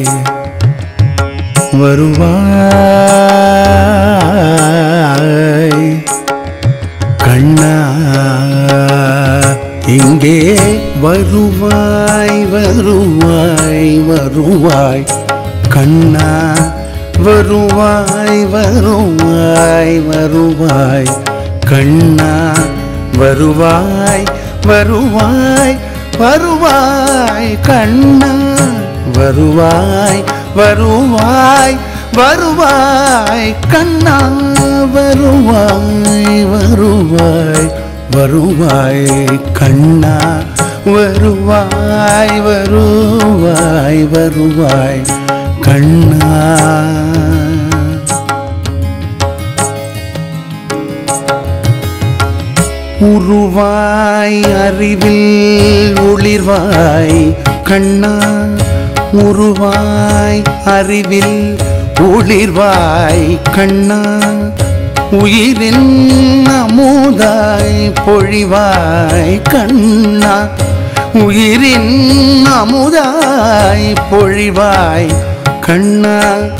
Speaker 2: வருவாய் கண்ணா இங்கே வருவாய் வருவாய் வருவாய் கண்ணா வருவாய் வருவாய் வருவாய் கண்ணா வருவாய் வருவாய் வருவாய் கண்ணா வருவாய் வருவாய் வருவாய் கண்ணா வருவாய் வருவாய் வருவாய் கண்ணா வருவாய் வருவாய் வருவாய் கண்ணா உருவாய் அறிவில் ஒளிர்வாய் கண்ணா உருவாய் அறிவில் ஒளிர்வாய் கண்ணா உயிரின் அமுதாய் பொழிவாய் கண்ணா உயிரின் அமுதாய் பொழிவாய் கண்ணா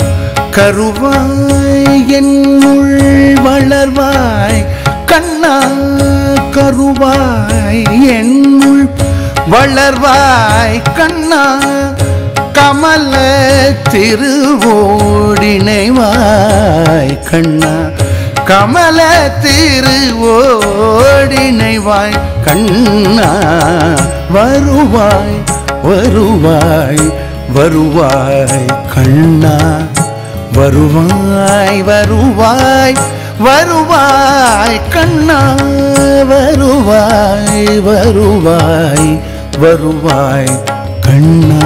Speaker 2: கருவாய் என்னுள் வளர்வாய் கண்ணா கருவாய் என்னுள் வளர்வாய் கண்ணா கமல திருவோடினைவாய் கண்ணா கமல திருவோடினைவாய் கண்ணா வருவாய் வருவாய் வருவாய் கண்ணா வருவாய் வருவாய் வருவாய் கண்ணா வருவாய் வருவாய் வருவாய் கண்ணா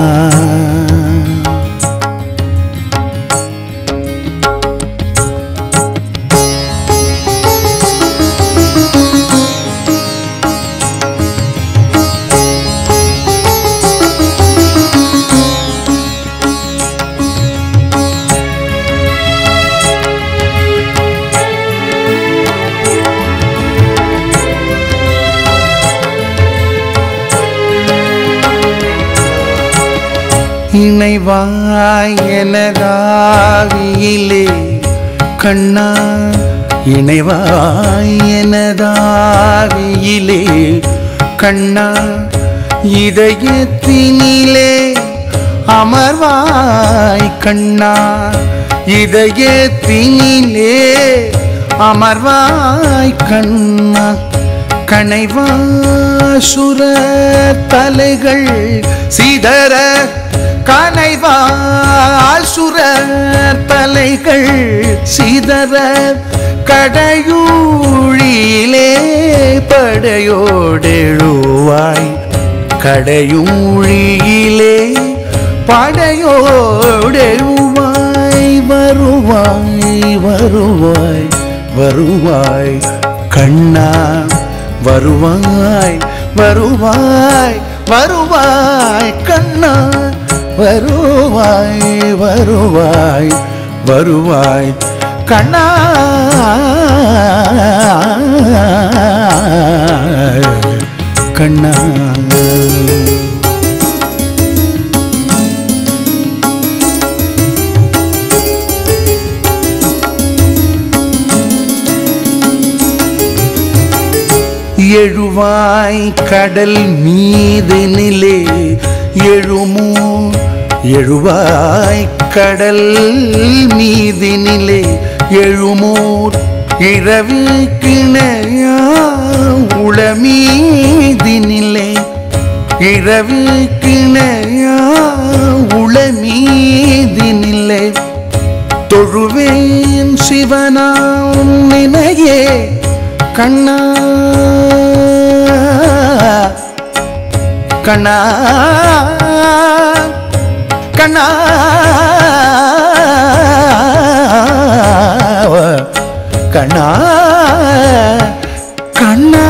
Speaker 2: இணைவாய் எனதாவியிலே கண்ணா இணைவாய் எனதாவியிலே கண்ணா இதயத்தினிலே அமர்வாய் கண்ணா இதயத்தினிலே அமர்வாய் கண்ணா கனைவாசுர தலைகள் சிதற கனைவாசுர தலைகள் சிதற கடையூழியிலே படையோடெழுவாய் கடையூழியிலே படையோடெழுவாய் வருவாய் வருவாய் வருவாய் கண்ணா வருவாய் வருவாய் வருவாய் கண்ணா வருவாய் வருவாய் வருவாய் கண்ணா கண்ணா எழுவாய் கடல் மீது நிலே எழுமோ எழுவாய் கடல் மீது நிலே எழுமோர் இரவு கிணையா உளமீதினிலே இரவிக்கிணையா உளமீதினில்லை தொழுவேன் சிவனாம் நினையே கண்ணா கண்ணா கண்ணா கண்ணா கண்ணா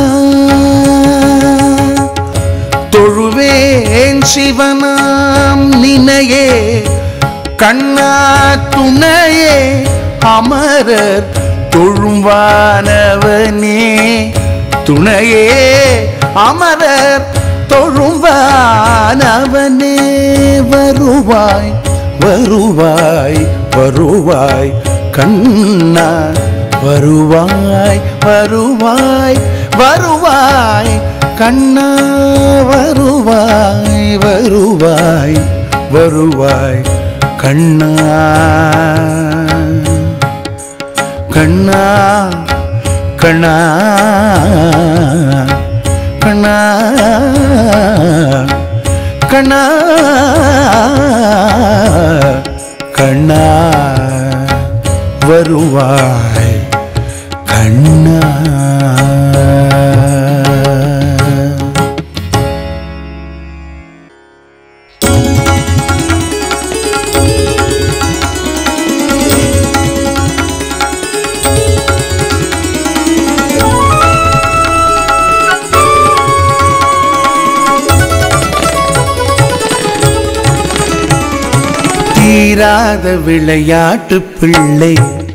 Speaker 2: தொழுவேன் சிவனாம் நினையே கண்ணா துணையே அமரர் தொழும்வானவனே துணையே அமரர் தொழும்வானவனே வருவாய் வருவாய் வருவாய் கண்ணா வருவாய் வருவாய் வருவாய் கண்ணா வருவாய் வருவாய் வருவாய் கண்ணா கண்ணா கண்ணா கண்ணா கண்ணா கண்ணா வருவாய் கண்ணா தீராத விளையாட்டு பிள்ளை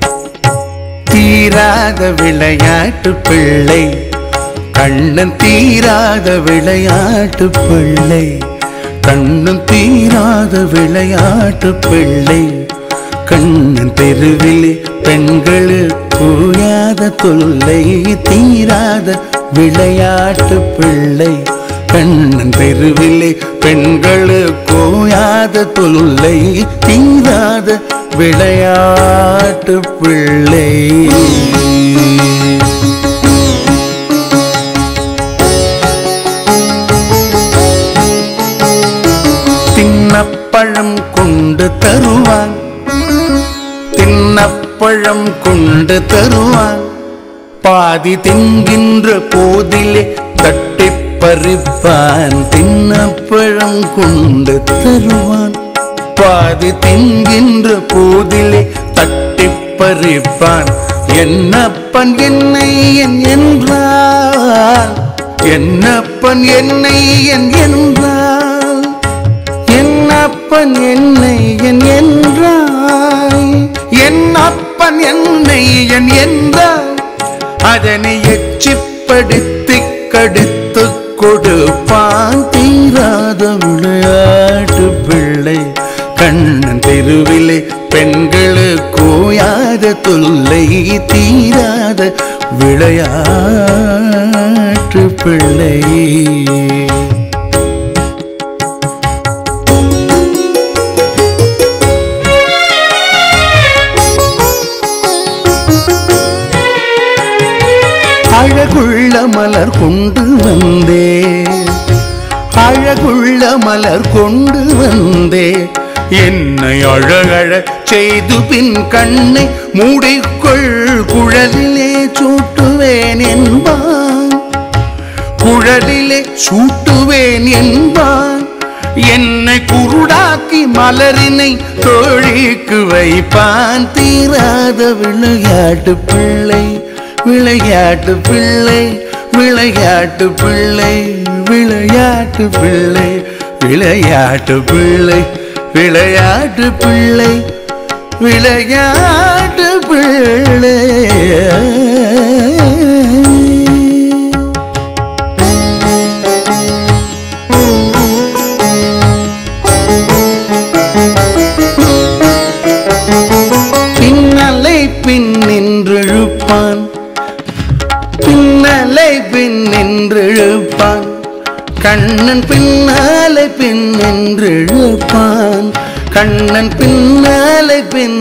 Speaker 2: தீராத விளையாட்டு பிள்ளை கண்ணன் தீராத விளையாட்டு பிள்ளை கண்ணன் தீராத விளையாட்டு பிள்ளை கண்ணன் தெருவிலே பெண்களுக்கு ஓயாத தொல்லை தீராத விளையாட்டு பிள்ளை கண்ணன் தெருவிலே பெண்களுக்கு ஓயாத தொல்லை தீராத விளையாட்டு பிள்ளை தின்னப்பழம் கொண்டு தருவான் தின்னப்பழம் கொண்டு தருவான் பாதி தின்கின்ற போதிலே தட்டி பறிப்பான் தின்னப்பழம் கொண்டு தருவான் பாதி தின்கின்ற போதிலே தட்டி பறிப்பான் என்னப்பன் என்னை என் என்றான் என்னப்பன் என்னை என் என்றான் என்னப்பன் என்னை என் என்றாய் என் அப்பன் என்னை என் என்றாய் அதனை எச்சிப்படுத்தி கடித்து கொடுப்பான் தீராத விளையாட்டு பிள்ளை கண்ணன் தெருவிலே பெண்களுக்கு ஓயாத தொல்லை தீராத விளையாட்டு பிள்ளை அழகுள்ள மலர் கொண்டு வந்தே அழகுள்ள மலர் கொண்டு வந்தே என்னை அழகழ செய்து பின் கண்ணை மூடிக்கொள் குழலிலே சூட்டுவேன் என்பான் குழலிலே சூட்டுவேன் என்பான் என்னை குருடாக்கி மலரினை தோழிக்கு வைப்பான் தீராத விளையாட்டு பிள்ளை விளையாட்டு பிள்ளை விளையாட்டு பிள்ளை விளையாட்டு பிள்ளை விளையாட்டு பிள்ளை விளையாட்டு பிள்ளை விளையாட்டு பிள்ளை பின்னலை பின் நின்றிழுப்பான் பின்னலை பின் நின்றிழுப்பான் கண்ணன் பின்னாலை பின் நின்றிழுப்பான் கண்ணன் பின்னாலை பின்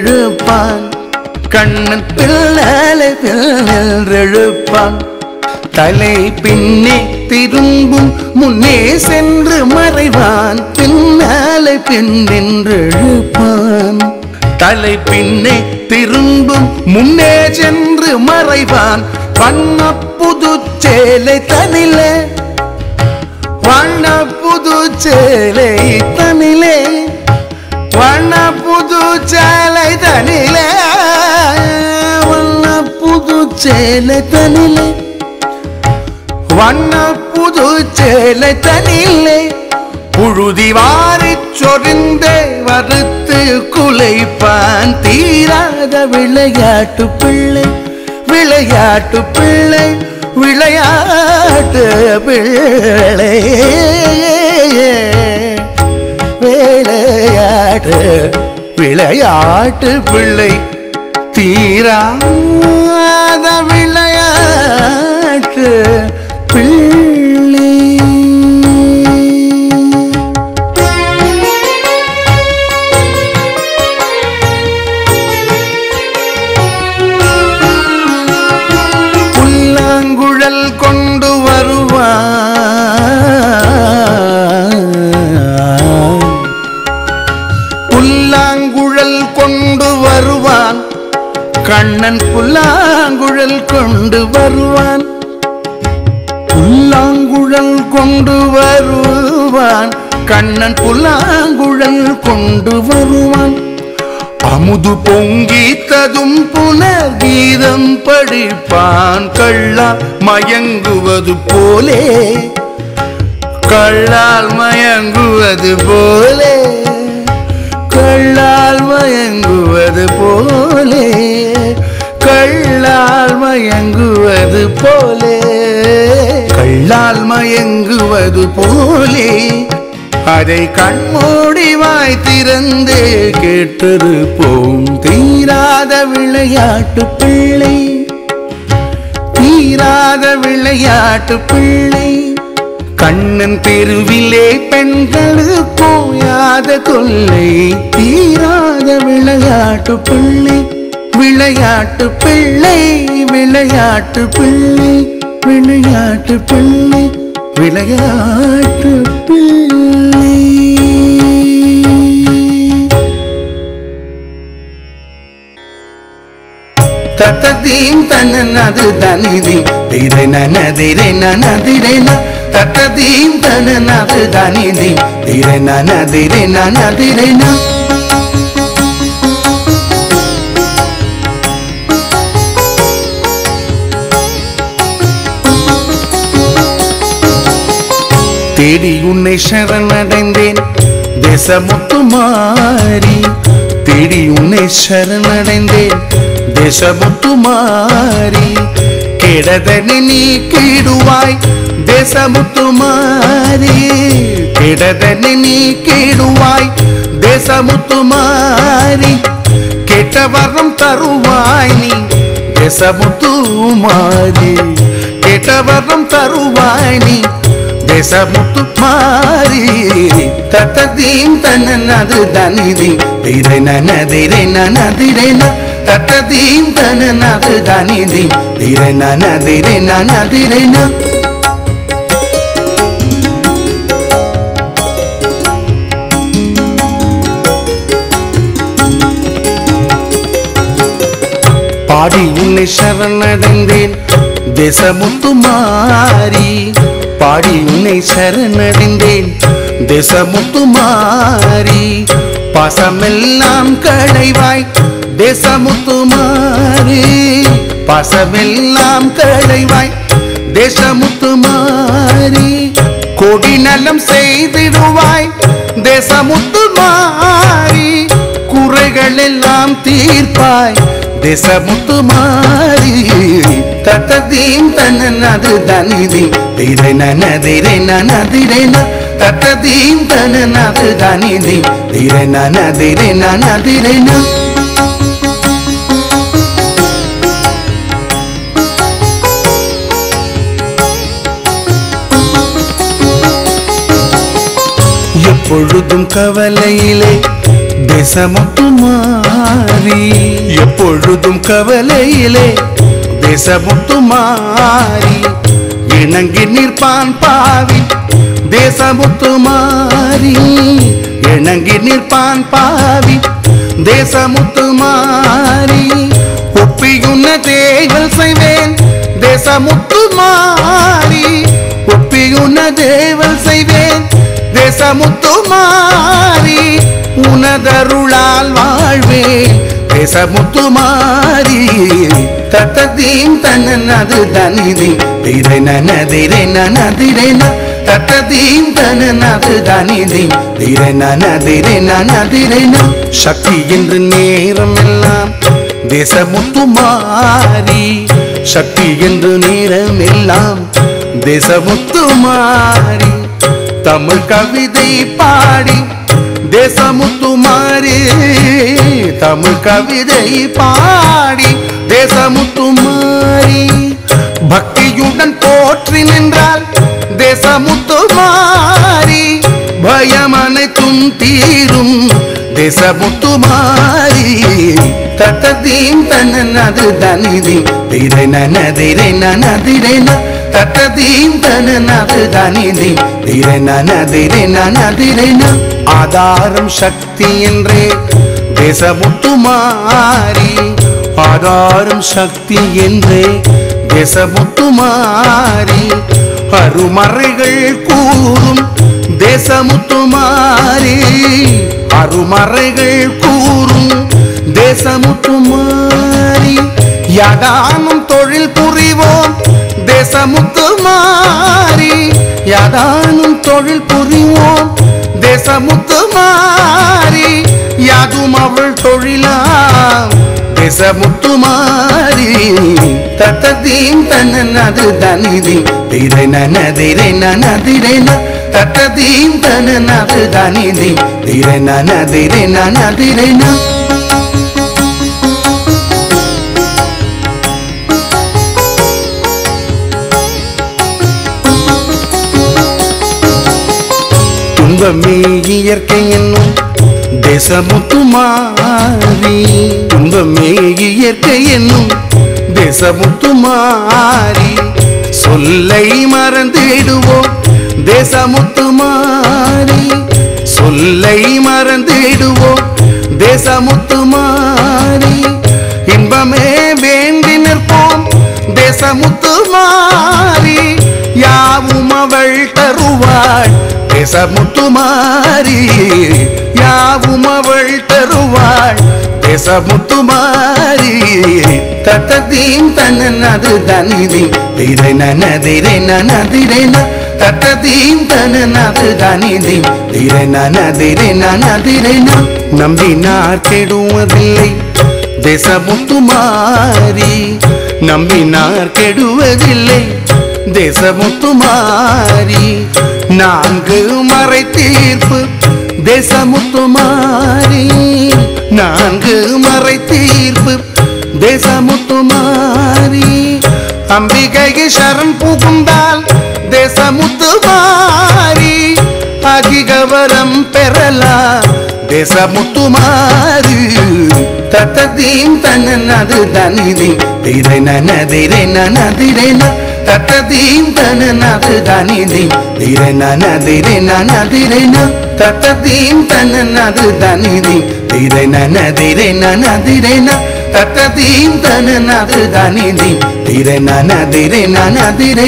Speaker 2: நின்றிழுப்பான் கண்ணன் பின்னாலை பின் நின்றிழுப்பான் தலை பின்னே திரும்பும் முன்னே சென்று மறைவான் பின்னாலே பின் நின்று இழுப்பான் தலை பின்னே திரும்பும் முன்னே சென்று மறைவான் வண்ண புது சேலை தனிலே வண்ண புது சேலை தனிலே வண்ண புது சேலை தனிலே வண்ண புது சேலை தனிலே வண்ண புது சேலை தனிலே புழுதி வாரிச் சொரிந்தே வறுத்து குலைப்பான் தீராத விளையாட்டு பிள்ளை விளையாட்டு பிள்ளை விளையாட்டு பிள்ளை விளையாட்டு விளையாட்டு பிள்ளை தீராத விளையாட்டு பிள்ளை புல்லாங்குழல் கொண்டு வருவான் புல்லாங்குழல் கொண்டு வருவான் கண்ணன் புல்லாங்குழல் கொண்டு வருவான் புல்லாங்குழல் கொண்டு வருவான் கண்ணன் புல்லாங்குழல் கொண்டு வருவான் அமுது பொங்கித்ததும் புனர்கீதம் படிப்பான் கள்ளா மயங்குவது போலே கள்ளால் மயங்குவது போலே கள்ளால் மயங்குவது போலே கள்ளால் மயங்குவது போலே கள்ளால் மயங்குவது போலே அதை கண்மூடி வாய் திறந்தே கேட்டிருப்போம் தீராத விளையாட்டு பிள்ளை தீராத விளையாட்டு பிள்ளை கண்ணன் தெருவிலே பெண்களுக்கு ஓயாத தொல்லை தீராத விளையாட்டு பிள்ளை விளையாட்டு பிள்ளை விளையாட்டு பிள்ளை விளையாட்டு பிள்ளை விளையாட்டு பிள்ளை தத்ததீம் தனனது தனிதி திரை நனதிரை நனதிரை ந தத்ததீம் தனனது தனிதி திரை நனதிரை நனதிரை ந தேடி உன்னை சரணடைந்தேன் தேசமுத்து மாறி தேடி உன்னை சரணடைந்தேன் தேசமுத்து மாறி கெடதனை நீ கீடுவாய் தேசமுத்து மாறி கெடதனை நீ கீடுவாய் தேசமுத்து மாறி கெட்ட வரம் தருவாய் நீ தேசமுத்து மாறி கெட்ட வரம் தருவாய் நீ தேசமுத்து மாறி தத்ததீம் தனனது தனிதி திரை நனதிரை நனதிரை ந தத்ததீம் தனனது தனிதி திரை நனதிரை நனதிரை ந பாடி உன்னை சரணடைந்தேன் தேசமுத்து மாறி பாடி உன்னை சரணடைந்தேன் தேசமுத்து மாறி பாசமெல்லாம் களைவாய் தேசமுத்து மாறி பாசமெல்லாம் களைவாய் தேசமுத்து மாறி கொடி நலம் செய்திடுவாய் தேசமுத்து மாறி குறைகள் எல்லாம் தீர்ப்பாய் தேசமுத்து மாறி தத்ததீம் தனனது தனிதி திரை நனதிரை நனதிரை ந தத்ததீம் தனனது தனிதி திரை நனதிரை நனதிரை ந எப்பொழுதும் கவலையிலே தேசமுத்து மாறி எப்பொழுதும் கவலையிலே தேசமுத்து மாறி இணங்கி நிற்பான் பாவி தேசமுத்து மாறி இணங்கி நிற்பான் பாவி தேசமுத்து மாறி ஒப்பியுன்ன தேவல் செய்வேன் தேசமுத்து மாறி ஒப்பியுன்ன தேவல் செய்வேன் தேசமுத்து மாறி உனதருளால் வாழ்வேன் தேசமுத்து மாறி தத்ததீம் தன்னது தனிதி திரை நனதிரை நனதிரை தத்ததீம் தன்னது தனிதி திரை நனதிரை நனதிரை சக்தி என்று நேரம் எல்லாம் தேசமுத்து மாறி சக்தி என்று நேரம் எல்லாம் தேசமுத்து மாறி தமிழ் கவிதை பாடி தேசமுத்து மாறி தமிழ் கவிதை பாடி தேசமுத்து மாறி பக்தியுடன் போற்றி நின்றால் தேசமுத்து மாறி பயம் அனைத்தும் தீரும் தேசமுத்து மாறி தத்ததீம் தன்னது தனிதி திரை நனதிரை நனதிரை தத்ததீம் தன்னது தனிதி திரை நனதிரை நனதிரை ஆதாரம் சக்தி என்றே தேசமுத்து மாறி ஆதாரம் சக்தி என்றே தேசமுத்து மாறி அருமறைகள் கூறும் தேசமுத்து மாறி அருமறைகள் கூறும் தேசமுத்து மாறி யதானும் தொழில் புரிவோம் தேசமுத்து மாறி யதானும் தொழில் புரிவோம் தேசமுத்து மாறி யாதும் அவள் தொழிலாம் தேசமுத்து மாறி தத்ததீம் தன்னது தனிதி திரை நனதிரை நனதிரை தத்ததீம் தன்னது தனிதி திரை நனதிரை நனதிரை துன்பமே இயற்கை என்னும் தேசமுத்து மாறி துன்பமே இயற்கை என்னும் தேசமுத்து மாறி சொல்லை மறந்திடுவோம் தேசமுத்து மாறி சொல்லை மறந்திடுவோம் தேசமுத்து மாறி இன்பமே வேண்டி நிற்போம் தேசமுத்து மாறி யாவும் அவள் தருவாள் தேசமுத்து மாறி யாவும் அவள் தருவாள் தேசமுத்து மாறி தத்ததீம் தன்னது தனிதி திரை நனதிரை நனதிரை தத்ததீம் தன்னது தனிதி திரை நனதிரை நனதிரை நம்பினார் கெடுவதில்லை தேசமுத்து மாறி நம்பினார் கெடுவதில்லை தேசமுத்து மாறி நான்கு மறை தீர்ப்பு தேசமுத்து மாறி நான்கு மறை தீர்ப்பு தேசமுத்து மாறி அம்பிகைக்கு சரண் புகுந்தால் தேசமுத்து மாறி அதிகவரம் பெறலாம் தேசமுத்து மாறி தத்ததீம் தன்னது தனிதி திரை நனதிரை நனதிரை தத்ததீம் தன்னது தனிதி திரை நனதிரை நனதிரை தத்ததீம் தன்னது தனிதி திரை நனதிரை நனதிரை தத்ததீம் தன்னது தனிதி திரை நனதிரை நனதிரை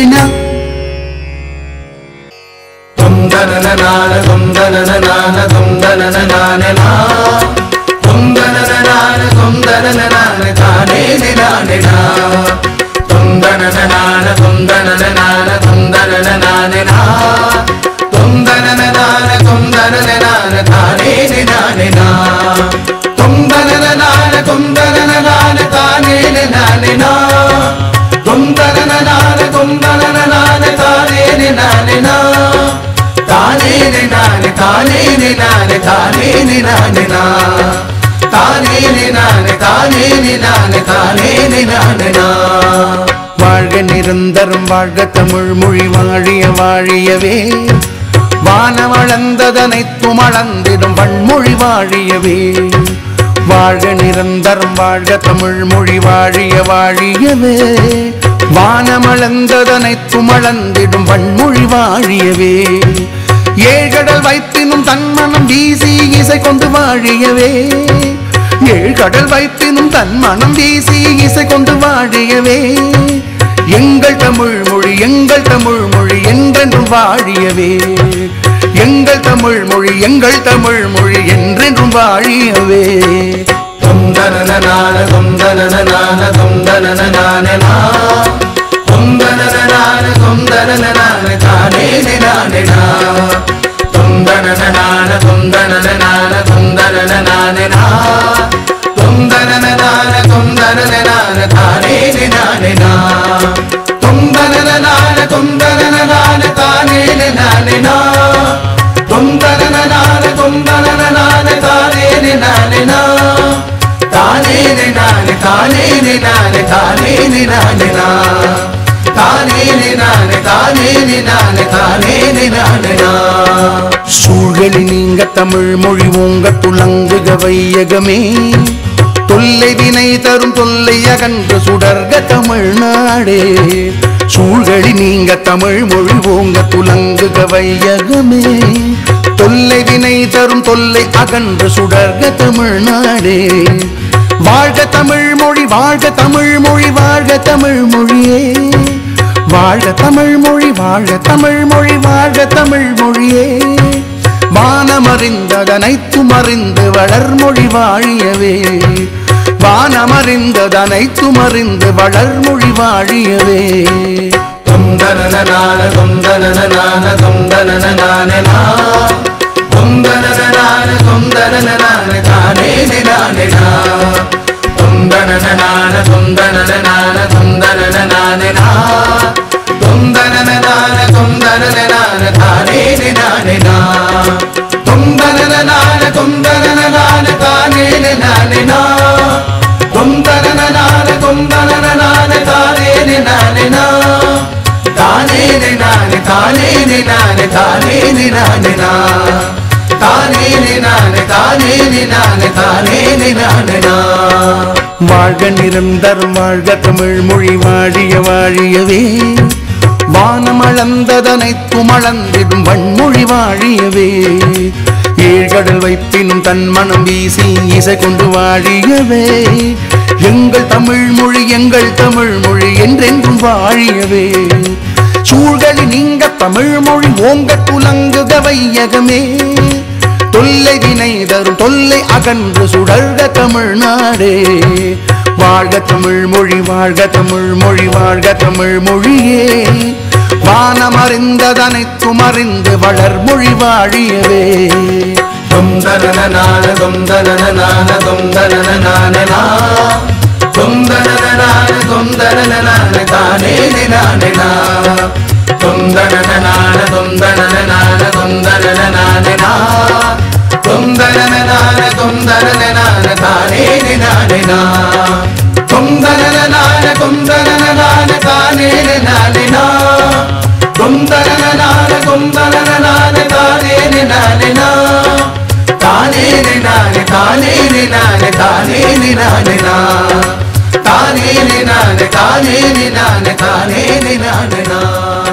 Speaker 1: குந்தனனான குந்தனனான குந்தனனான குந்தனனான குந்தனனான தானே நானே குந்தனனான குந்தனனான குந்தனனான குந்தனனான குந்தனனான தானே நானே குந்தனனான குந்தனனான தானே நானே குந்தனனான குந்தனனான தானே நானே தானே நானே தானே நானே தானே நானே நா தானே நானே தானே நானே தானே நானே நா
Speaker 2: வாழ்க நிரந்தரம் வாழ்க தமிழ் மொழி வாழிய வாழியவே வானவளந்ததனைத்தும் அளந்திடும் வன்மொழி வாழியவே வாழ்க நிரந்தரம் வாழ்க தமிழ் மொழி வாழிய வாழியவே வானமளந்ததனைத்தும் அளந்திடும் வன்மொழி வாழியவே ஏழ்கடல் வைத்தினும் தன்மனம் வீசி இசை கொண்டு வாழியவே ஏழ்கடல் வைத்தினும் தன்மனம் வீசி இசை கொண்டு வாழியவே எங்கள் தமிழ் மொழி எங்கள் தமிழ் மொழி என்றென்றும் வாழியவே எங்கள் தமிழ் மொழி எங்கள் தமிழ் மொழி என்றென்றும் வாழியவே
Speaker 1: தொந்தனனான தொந்தனனான தொந்தனனான தொந்தனனான தொந்தனனான தானே நானே தொந்தனனான தொந்தனனான தொந்தனனான தொந்தனனான தொந்தனனான தானே நானே தொந்தனனான தொந்தனனான தானே நானே தொந்தனனான தொந்தனனான தானே நானே தானே நானே தானே நானே தானே நானே தானே நானே தானே நானே தானே நானே
Speaker 2: சூழலி நீங்க தமிழ் மொழி ஓங்க துளங்குக வையகமே தொல்லை வினை தரும் தொல்லை அகன்று சுடர்க தமிழ்நாடே சூழ்களி நீங்க தமிழ் மொழி ஓங்க துலங்குக வையகமே தொல்லை வினை தரும் தொல்லை அகன்று சுடர்க தமிழ்நாடே வாழ்க தமிழ் மொழி வாழ்க தமிழ் மொழி வாழ்க தமிழ் மொழியே வாழ்க தமிழ் மொழி வாழ்க தமிழ் மொழி வாழ்க தமிழ் மொழியே வானமறிந்ததனைத்தும் அறிந்து வளர்மொழி வாழியவே வானமறிந்ததனைத்தும் அறிந்து வளர்மொழி வாழியவே
Speaker 1: தொந்தனனான தொந்தனனான தொந்தனனான தொந்தனனான தொந்தனனான தானே நானே தொந்தனனான தொந்தனனான தொந்தனனான தொந்தனனான தொந்தனனான தானே நானே தொந்தனனான தொந்தனனான தானே நானே தொந்தனனான தொந்தனனான தானே நானே தானே நானே தானே நானே தானே நானே தானே நானே தானே நானே தானே நானே
Speaker 2: வாழ்க நிரந்தரம் வாழ்க தமிழ் மொழி வாழிய வாழியவே வானமளந்ததனைத்தும் அளந்திடும் வன்மொழி வாழியவே ஏழ்கடல் வைப்பினும் தன் மனம் வீசி இசை கொண்டு வாழியவே எங்கள் தமிழ் மொழி எங்கள் தமிழ் மொழி என்றென்றும் வாழியவே சூழ்களி நீங்க தமிழ் மொழி ஓங்க துலங்குக வையகமே தொல்லை வினை தரும் தொல்லை அகன்று சுடர்க தமிழ்நாடே வாழ்க தமிழ் மொழி வாழ்க தமிழ் மொழி வாழ்க தமிழ் மொழியே வானமறிந்ததனைத்தும் அறிந்து வளர்மொழி வாழியவே
Speaker 1: தொந்தனனான தொந்தனனான தொந்தனனான தொந்தனனான தொந்தனனான தானே நானே தொந்தனனான தொந்தனனான தொந்தனனான தொந்தனனான தொந்தனனான தானே நானே தொந்தனனான தொந்தனனான தானே நானே தொந்தனனான தொந்தனனான தானே நானே தானே நானே தானே நானே தானே நானே தானே நானே தானே நானே தானே நானே